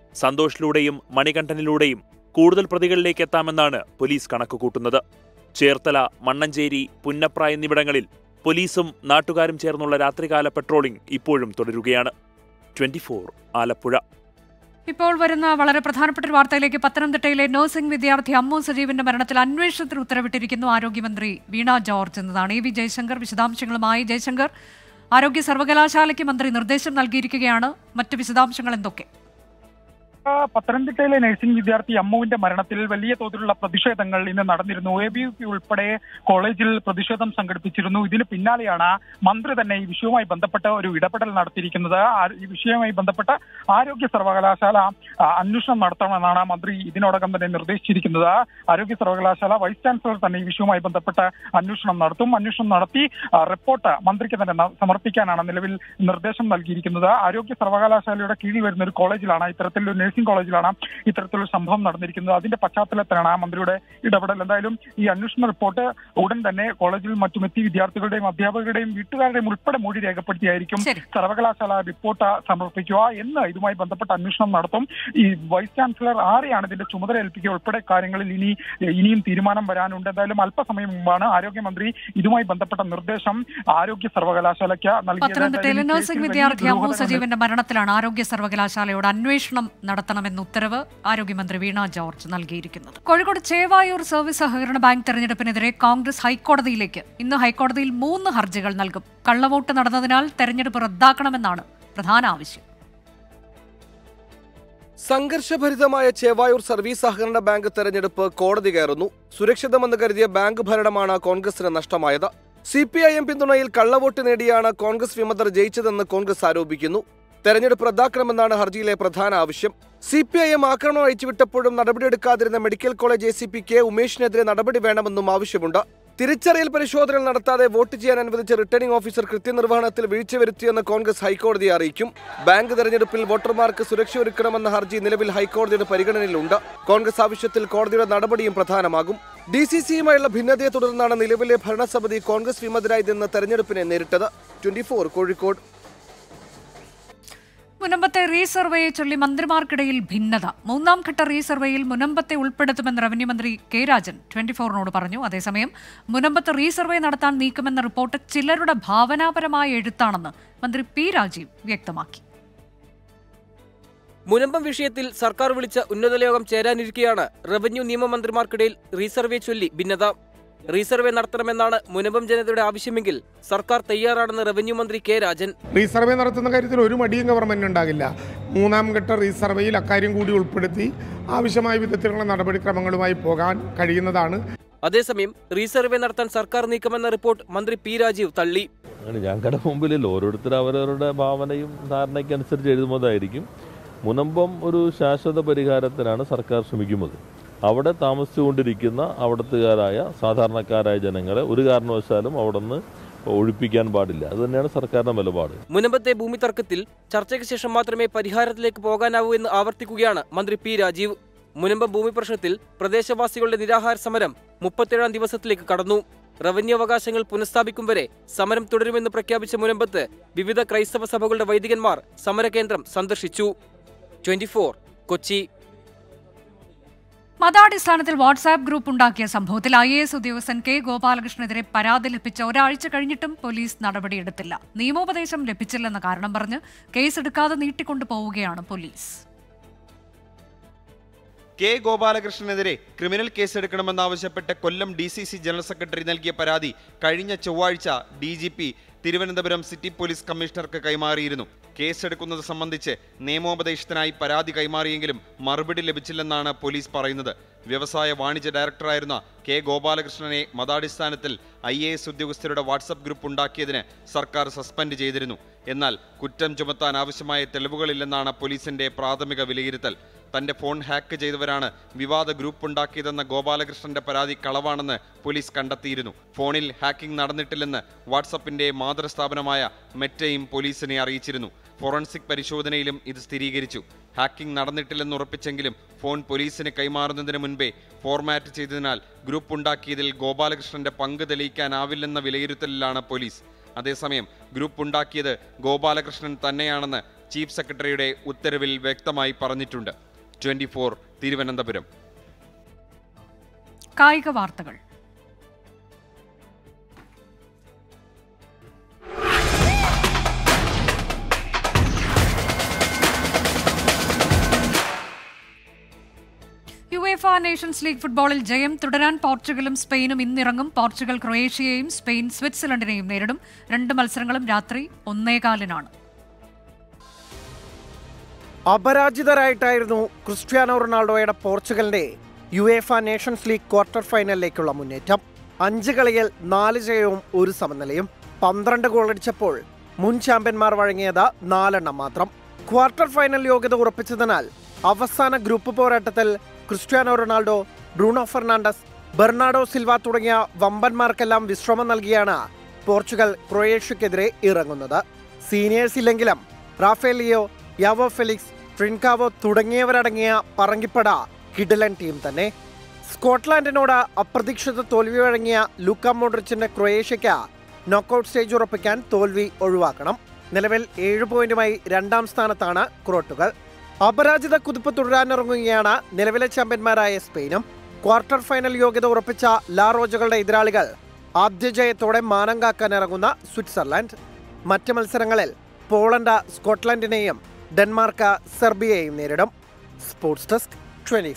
സന്തോഷിലൂടെയും മണികണ്ഠനിലൂടെയും കൂടുതൽ പ്രതികളിലേക്ക് എത്താമെന്നാണ് പോലീസ് കണക്കുകൂട്ടുന്നത് ചേർത്തല മണ്ണഞ്ചേരി പുന്നപ്ര എന്നിവിടങ്ങളിൽ പോലീസും നാട്ടുകാരും ചേർന്നുള്ള രാത്രികാല പെട്രോളിംഗ് ഇപ്പോഴും തുടരുകയാണ് ട്വന്റി ആലപ്പുഴ ഇപ്പോൾ വരുന്ന വളരെ പ്രധാനപ്പെട്ട ഒരു വാർത്തയിലേക്ക് പത്തനംതിട്ടയിലെ നഴ്സിംഗ് വിദ്യാർത്ഥി അമ്മു സജീവിന്റെ മരണത്തിൽ അന്വേഷണത്തിന് ഉത്തരവിട്ടിരിക്കുന്നു ആരോഗ്യമന്ത്രി വീണ ജോർജ് എന്നതാണ് എ വി ജയശങ്കർ വിശദാംശങ്ങളുമായി ജയശങ്കർ ആരോഗ്യ സർവകലാശാലയ്ക്ക് മന്ത്രി നിർദ്ദേശം നൽകിയിരിക്കുകയാണ് മറ്റ് വിശദാംശങ്ങൾ എന്തൊക്കെ ആ, പത്തനംതിട്ടയിലെ നഴ്സിംഗ് വിദ്യാർത്ഥി അമ്മുവിന്റെ മരണത്തിൽ വലിയ തോതിലുള്ള പ്രതിഷേധങ്ങൾ ഇന്ന് നടന്നിരുന്നു എ ബി പി ഉൾപ്പെടെ കോളേജിൽ പ്രതിഷേധം സംഘടിപ്പിച്ചിരുന്നു ഇതിന് പിന്നാലെയാണ് മന്ത്രി തന്നെ ഈ വിഷയവുമായി ബന്ധപ്പെട്ട ഒരു ഇടപെടൽ നടത്തിയിരിക്കുന്നത് ആ- ഈ വിഷയവുമായി ബന്ധപ്പെട്ട ആരോഗ്യ സർവകലാശാല ആ, അന്വേഷണം നടത്തണമെന്നാണ് മന്ത്രി ഇതിനോടകം തന്നെ നിർദ്ദേശിച്ചിരിക്കുന്നത് ആരോഗ്യ സർവകലാശാല വൈസ് ചാൻസലർ തന്നെ ഈ വിഷയവുമായി ബന്ധപ്പെട്ട അന്വേഷണം നടത്തും അന്വേഷണം നടത്തി ആ, റിപ്പോർട്ട് മന്ത്രിക്ക് തന്നെ ന- സമർപ്പിക്കാനാണ് നിലവിൽ നിർദ്ദേശം നൽകിയിരിക്കുന്നത് ആരോഗ്യ സർവകലാശാലയുടെ കീഴിൽ വരുന്ന ഒരു കോളേജിലാണ് ഇത്തരത്തിലൊരു നഴ്സിംഗ് കോളേജിലാണ് ഇത്തരത്തിലൊരു സംഭവം നടന്നിരിക്കുന്നത് അതിന്റെ പശ്ചാത്തലത്തിലാണ് ആ മന്ത്രിയുടെ ഇടപെടൽ എന്തായാലും ഈ അന്വേഷണ റിപ്പോർട്ട് ഉടൻ തന്നെ കോളേജിൽ മറ്റും എത്തി വിദ്യാർത്ഥികളുടെയും അധ്യാപകരുടെയും വീട്ടുകാരുടെയും ഉൾപ്പെടെ മൊഴി രേഖപ്പെടുത്തിയായിരിക്കും സർവകലാശാല റിപ്പോർട്ട് സമർപ്പിക്കുക എന്ന് ഇതുമായി ബന്ധപ്പെട്ട അന്വേഷണം നടത്തും ഈ വൈസ് ചാൻസലർ ആരെയാണ് ഇതിന്റെ ചുമതല ഏൽപ്പിക്കുക ഉൾപ്പെടെ കാര്യങ്ങളിൽ ഇനി ഇനിയും തീരുമാനം വരാനുണ്ട് എന്തായാലും അല്പസമയം മുമ്പാണ് ആരോഗ്യമന്ത്രി ഇതുമായി ബന്ധപ്പെട്ട നിർദ്ദേശം ആരോഗ്യ സർവകലാശാലയ്ക്ക് നൽകിയത് പത്തനംതിട്ടയിലെ എന്തായാലും ഈ നഴ്സിംഗ് കേസിൽ വലിയ വിദ്യാർത്ഥി അമ്മു ദുരൂഹതകൾ സജീവിന്റെ മരണത്തിലാണ് ആരോഗ്യ സർവകലാശാലയോട് അന്വേഷണം നടത്തണമെന്ന ഉത്തരവ് ആരോഗ്യമന്ത്രി വീണ ജോർജ് നൽകിയിരിക്കുന്നത് കോഴിക്കോട് ചേവായൂർ സർവീസ് സഹകരണ ബാങ്ക് തെരഞ്ഞെടുപ്പിനെതിരെ കോൺഗ്രസ് ഹൈക്കോടതിയിലേക്ക് ഇന്ന് ഹൈക്കോടതിയിൽ മൂന്ന് ഹർജികൾ നൽകും കള്ളവോട്ട് നടന്നതിനാൽ തെരഞ്ഞെടുപ്പ് റദ്ദാക്കണമെന്നാണ് പ്രധാന ആവശ്യം സംഘർഷഭരിതമായ ചേവായൂർ സർവീസ് സഹകരണ ബാങ്ക് തെരഞ്ഞെടുപ്പ് കോടതി കയറുന്നു സുരക്ഷിതമെന്ന് കരുതിയ ബാങ്ക് ഭരണമാണ് കോൺഗ്രസിന് നഷ്ടമായത് സി പി ഐ എം പിന്തുണയിൽ കള്ളവോട്ട് നേടിയാണ് കോൺഗ്രസ് വിമതർ ജയിച്ചതെന്ന് കോൺഗ്രസ് ആരോപിക്കുന്നു തെരഞ്ഞെടുപ്പ് റദ്ദാക്കണമെന്നാണ് ഹർജിയിലെ പ്രധാന ആവശ്യം സി പി ഐ എം ആക്രമണം അഴിച്ചുവിട്ടപ്പോഴും നടപടിയെടുക്കാതിരുന്ന medical college A C P K ഉമേഷിനെതിരെ നടപടി വേണമെന്നും ആവശ്യമുണ്ട് തിരിച്ചറിയൽ പരിശോധനകൾ നടത്താതെ വോട്ട് ചെയ്യാൻ അനുവദിച്ച റിട്ടേണിംഗ് ഓഫീസർ കൃത്യനിർവഹണത്തിൽ വീഴ്ച വരുത്തിയെന്ന് കോൺഗ്രസ് ഹൈക്കോടതിയെ അറിയിക്കും ബാങ്ക് തെരഞ്ഞെടുപ്പിൽ വോട്ടർമാർക്ക് സുരക്ഷയൊരുക്കണമെന്ന ഹർജി നിലവിൽ ഹൈക്കോടതിയുടെ പരിഗണനയിലുണ്ട് കോൺഗ്രസ് ആവശ്യത്തിൽ കോടതിയുടെ നടപടിയും പ്രധാനമാകും ഡി സി സിയുമായുള്ള ഭിന്നതയെ തുടർന്നാണ് നിലവിലെ ഭരണസമിതി കോൺഗ്രസ് വിമതരായി നിന്ന് തെരഞ്ഞെടുപ്പിനെ നേരിട്ടത് ട്വന്റി കോഴിക്കോട് മുനമ്പത്തെ റീസർവേയെ ചൊല്ലി മന്ത്രിമാർക്കിടയിൽ ഭിന്നത മൂന്നാം ഘട്ട റീസർവേയിൽ മുനമ്പത്തെ ഉൾപ്പെടുത്തുമെന്ന് റവന്യൂ മന്ത്രി കെ രാജൻ ട്വന്റി ഫോറിനോട് പറഞ്ഞു അതേസമയം മുനമ്പത്ത് റീസർവേ നടത്താൻ നീക്കുമെന്ന റിപ്പോർട്ട് ചിലരുടെ ഭാവനാപരമായ എഴുത്താണെന്ന് മന്ത്രി പി രാജീവ് വ്യക്തമാക്കി മുനമ്പം വിഷയത്തിൽ സർക്കാർ വിളിച്ച ഉന്നതല യോഗം ചേരാനിരിക്കെയാണ് റവന്യൂ നിയമമന്ത്രിമാർക്കിടയിൽ റീസർവേ ചൊല്ലി ഭിന്നത റീസർവേ നടത്തണമെന്നാണ് മുനമ്പം ജനതയുടെ ആവശ്യമെങ്കിൽ സർക്കാർ തയ്യാറാണെന്ന് റവന്യൂ മന്ത്രി കെ രാജൻ റീസർവേ നടത്തുന്ന കാര്യത്തിൽ ഒരു മടിയും ഗവൺമെന്റ് ഉണ്ടാകില്ല മൂന്നാം ഘട്ട റീസർവേയിൽ അക്കാര്യം കൂടി ഉൾപ്പെടുത്തി ആവശ്യമായ വിധത്തിലുള്ള നടപടിക്രമങ്ങളുമായി പോകാൻ കഴിയുന്നതാണ് അതേസമയം റീസർവേ നടത്താൻ സർക്കാർ നീക്കമെന്ന റിപ്പോർട്ട് മന്ത്രി പി രാജീവ് തള്ളി അങ്ങനെ ഞങ്ങളുടെ മുമ്പിലല്ലോ ഓരോരുത്തർ അവരവരുടെ ഭാവനയും ധാരണയ്ക്കനുസരിച്ച് എഴുതുന്നതായിരിക്കും മുനമ്പം ഒരു ശാശ്വത പരിഹാരത്തിനാണ് സർക്കാർ ശ്രമിക്കുന്നത് അവിടെ താമസിച്ചുകൊണ്ടിരിക്കുന്ന അവിടത്തുകാരായ സാധാരണക്കാരായ ജനങ്ങളെ ഒരു കാരണവശാലും അവിടെ നിന്ന് ഒഴിപ്പിക്കാൻ പാടില്ല അത് തന്നെയാണ് സർക്കാരിന്റെ നിലപാട് മുനമ്പത്തെ ഭൂമി തർക്കത്തിൽ ചർച്ചയ്ക്ക് ശേഷം മാത്രമേ പരിഹാരത്തിലേക്ക് പോകാനാവൂ എന്ന് ആവർത്തിക്കുകയാണ് മന്ത്രി പി രാജീവ് മുനമ്പം ഭൂമി പ്രശ്നത്തിൽ പ്രദേശവാസികളുടെ നിരാഹാര സമരം മുപ്പത്തേഴാം ദിവസത്തിലേക്ക് കടന്നു റവന്യൂ അവകാശങ്ങൾ പുനഃസ്ഥാപിക്കും വരെ സമരം തുടരുമെന്ന് പ്രഖ്യാപിച്ച മുനമ്പത്ത് വിവിധ ക്രൈസ്തവ സഭകളുടെ വൈദികന്മാർ സമരകേന്ദ്രം സന്ദർശിച്ചു ട്വന്റി കൊച്ചി മതാടിസ്ഥാനത്തിൽ വാട്സാപ്പ് ഗ്രൂപ്പ് ഉണ്ടാക്കിയ സംഭവത്തിൽ ഐ എ എസ് ഉദ്യോഗസ്ഥൻ കെ ഗോപാലകൃഷ്ണനെതിരെ പരാതി ലഭിച്ച ഒരാഴ്ച കഴിഞ്ഞിട്ടും പോലീസ് നടപടിയെടുത്തില്ല നിയമോപദേശം ലഭിച്ചില്ലെന്ന കാരണം പറഞ്ഞ് കേസെടുക്കാതെ നീട്ടിക്കൊണ്ടു പോവുകയാണ് പോലീസ് കെ ഗോപാലകൃഷ്ണനെതിരെ ക്രിമിനൽ കേസെടുക്കണമെന്നാവശ്യപ്പെട്ട് Kollam D C C general secretary നൽകിയ പരാതി കഴിഞ്ഞ ചൊവ്വാഴ്ച D G P Thiruvananthapuram city police കമ്മീഷണർക്ക് കൈമാറിയിരുന്നു കേസെടുക്കുന്നത് സംബന്ധിച്ച് നിയമോപദേശത്തിനായി പരാതി കൈമാറിയെങ്കിലും മറുപടി ലഭിച്ചില്ലെന്നാണ് പോലീസ് പറയുന്നത് വ്യവസായ വാണിജ്യ ഡയറക്ടറായിരുന്ന കെ ഗോപാലകൃഷ്ണനെ മതാടിസ്ഥാനത്തിൽ ഐ എ എസ് ഉദ്യോഗസ്ഥരുടെ വാട്സപ്പ് ഗ്രൂപ്പ് ഉണ്ടാക്കിയതിന് സർക്കാർ സസ്പെൻഡ് ചെയ്തിരുന്നു എന്നാൽ കുറ്റം ചുമത്താൻ ആവശ്യമായ തെളിവുകളില്ലെന്നാണ് പോലീസിന്റെ പ്രാഥമിക വിലയിരുത്തൽ തന്റെ ഫോൺ ഹാക്ക് ചെയ്തവരാണ് വിവാദ ഗ്രൂപ്പ് ഉണ്ടാക്കിയതെന്ന ഗോപാലകൃഷ്ണന്റെ പരാതി കളവാണെന്ന് പോലീസ് കണ്ടെത്തിയിരുന്നു ഫോണിൽ ഹാക്കിംഗ് നടന്നിട്ടില്ലെന്ന് വാട്സപ്പിന്റെ മാതൃസ്ഥാപനമായ മെറ്റയും പോലീസിനെ അറിയിച്ചിരുന്നു ഫോറൻസിക് പരിശോധനയിലും ഇത് സ്ഥിരീകരിച്ചു ഹാക്കിംഗ് നടന്നിട്ടില്ലെന്ന് ഉറപ്പിച്ചെങ്കിലും ഫോൺ പോലീസിന് കൈമാറുന്നതിന് മുൻപേ ഫോർമാറ്റ് ചെയ്തതിനാൽ ഗ്രൂപ്പ് ഉണ്ടാക്കിയതിൽ ഗോപാലകൃഷ്ണന്റെ പങ്ക് തെളിയിക്കാനാവില്ലെന്ന വിലയിരുത്തലിലാണ് പോലീസ് അതേസമയം ഗ്രൂപ്പ് ഉണ്ടാക്കിയത് ഗോപാലകൃഷ്ണൻ തന്നെയാണെന്ന് ചീഫ് സെക്രട്ടറിയുടെ ഉത്തരവിൽ വ്യക്തമായി പറഞ്ഞിട്ടുണ്ട് ട്വന്റി തിരുവനന്തപുരം കായിക വാർത്തകൾ യുവേഫ നേഷൻസ് ലീഗ് ഫുട്ബോളിൽ ജയം തുടരാൻ പോർച്ചുഗലും സ്പെയിനും ഇന്നിറങ്ങും പോർച്ചുഗൽ ക്രൊയേഷ്യയെയും സ്പെയിൻ സ്വിറ്റ്സർലൻഡിനെയും നേരിടും രണ്ട് മത്സരങ്ങളും രാത്രി ഒന്നേകാലിനാണ് അപരാജിതരായിട്ടായിരുന്നു ക്രിസ്ത്യാനോ റൊണാൾഡോയുടെ പോർച്ചുഗലിന്റെ UEFA Nations League quarter ഫൈനലിലേക്കുള്ള മുന്നേറ്റം അഞ്ച് കളിയിൽ നാല് ജയവും ഒരു സമനിലയും പന്ത്രണ്ട് ഗോളടിച്ചപ്പോൾ മുൻ ചാമ്പ്യന്മാർ വഴങ്ങിയത് നാലെണ്ണം മാത്രം ക്വാർട്ടർ ഫൈനൽ യോഗ്യത ഉറപ്പിച്ചതിനാൽ അവസാന ഗ്രൂപ്പ് പോരാട്ടത്തിൽ Cristiano Ronaldo Bruno Fernandes Bernardo Silva തുടങ്ങിയ വമ്പന്മാർക്കെല്ലാം വിശ്രമം നൽകിയാണ് പോർച്ചുഗൽ ക്രൊയേഷ്യക്കെതിരെ ഇറങ്ങുന്നത് സീനിയേഴ്സ് ഇല്ലെങ്കിലും റാഫേലിയോ യാവോ ഫെലിക്സ് ട്രിൻകാവോ തുടങ്ങിയവരടങ്ങിയ പറങ്കിപ്പട കിഡലൻ ടീം തന്നെ സ്കോട്ട്ലാൻഡിനോട് അപ്രതീക്ഷിത തോൽവി വഴങ്ങിയ ലൂക്ക മോഡ്രിച്ചിന്റെ ക്രൊയേഷ്യയ്ക്ക് നോക്കൌട്ട് സ്റ്റേജ് ഉറപ്പിക്കാൻ തോൽവി ഒഴിവാക്കണം നിലവിൽ ഏഴ് പോയിന്റുമായി രണ്ടാം സ്ഥാനത്താണ് ക്രോട്ടുകൾ അപരാജിത കുതിപ്പ് തുടരാനിറങ്ങുകയാണ് നിലവിലെ ചാമ്പ്യന്മാരായ സ്പെയിനും ക്വാർട്ടർ ഫൈനൽ യോഗ്യത ഉറപ്പിച്ച ലാ റോജകളുടെ എതിരാളികൾ ആദ്യ ജയത്തോടെ മാനം കാക്കാൻ ഇറങ്ങുന്ന സ്വിറ്റ്സർലാൻഡ് മറ്റ് മത്സരങ്ങളിൽ പോളണ്ട് സ്കോട്ട്ലൻഡിനെയും ഡെൻമാർക്ക് സെർബിയയെയും നേരിടും സ്പോർട്സ് ഡെസ്ക് ട്വന്റി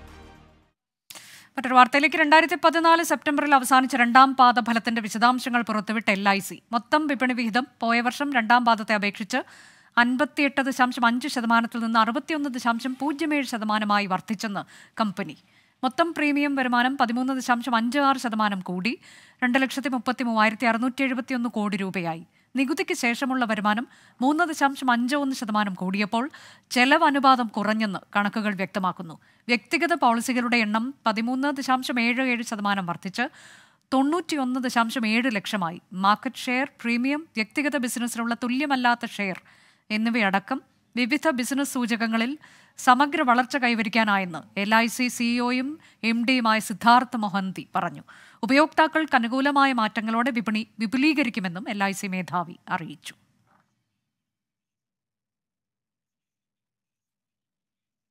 മറ്റൊരു വാർത്തയിലേക്ക് രണ്ടായിരത്തി പതിനാല് സെപ്റ്റംബറിൽ അവസാനിച്ച രണ്ടാം പാദ ഫലത്തിന്റെ വിശദാംശങ്ങൾ പുറത്തുവിട്ട എൽ ഐ സി മൊത്തം വിപണി വിഹിതം പോയ വർഷം രണ്ടാം പാദത്തെ അപേക്ഷിച്ച് അൻപത്തിയെട്ട് ദശാംശം അഞ്ച് ശതമാനത്തിൽ നിന്ന് അറുപത്തിയൊന്ന് ദശാംശം പൂജ്യം ഏഴ് ശതമാനമായി വർദ്ധിച്ചെന്ന് കമ്പനി മൊത്തം പ്രീമിയം വരുമാനം പതിമൂന്ന് ദശാംശം അഞ്ച് ആറ് ശതമാനം കൂടി രണ്ട് ലക്ഷത്തി മുപ്പത്തി മൂവായിരത്തി അറുന്നൂറ്റി എഴുപത്തിയൊന്ന് കോടി രൂപയായി നികുതിക്ക് ശേഷമുള്ള വരുമാനം മൂന്ന് ദശാംശം അഞ്ച് ഒന്ന് ശതമാനം കൂടിയപ്പോൾ ചെലവ് അനുപാതം കുറഞ്ഞെന്ന് കണക്കുകൾ വ്യക്തമാക്കുന്നു വ്യക്തിഗത പോളിസികളുടെ എണ്ണം പതിമൂന്ന് ദശാംശം ഏഴ് ഏഴ് ശതമാനം വർദ്ധിച്ച് തൊണ്ണൂറ്റിയൊന്ന് ദശാംശം ഏഴ് ലക്ഷമായി മാർക്കറ്റ് ഷെയർ പ്രീമിയം വ്യക്തിഗത ബിസിനസ്സിലുള്ള തുല്യമല്ലാത്ത ഷെയർ എന്നിവയടക്കം വിവിധ ബിസിനസ് സൂചകങ്ങളിൽ സമഗ്ര വളർച്ച കൈവരിക്കാനായെന്ന് എൽ ഐ സി സിഇഒയും എം ഡിയുമായ സിദ്ധാർത്ഥ് മൊഹന്തി പറഞ്ഞു ഉപയോക്താക്കൾക്ക് അനുകൂലമായ മാറ്റങ്ങളോടെ വിപണി വിപുലീകരിക്കുമെന്നും എൽ ഐ സി മേധാവി അറിയിച്ചു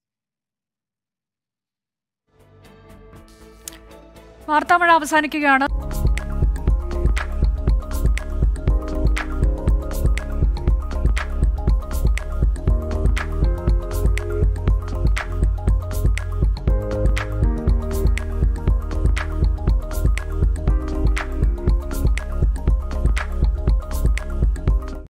വാർത്താമഴ അവസാനിക്കുകയാണ്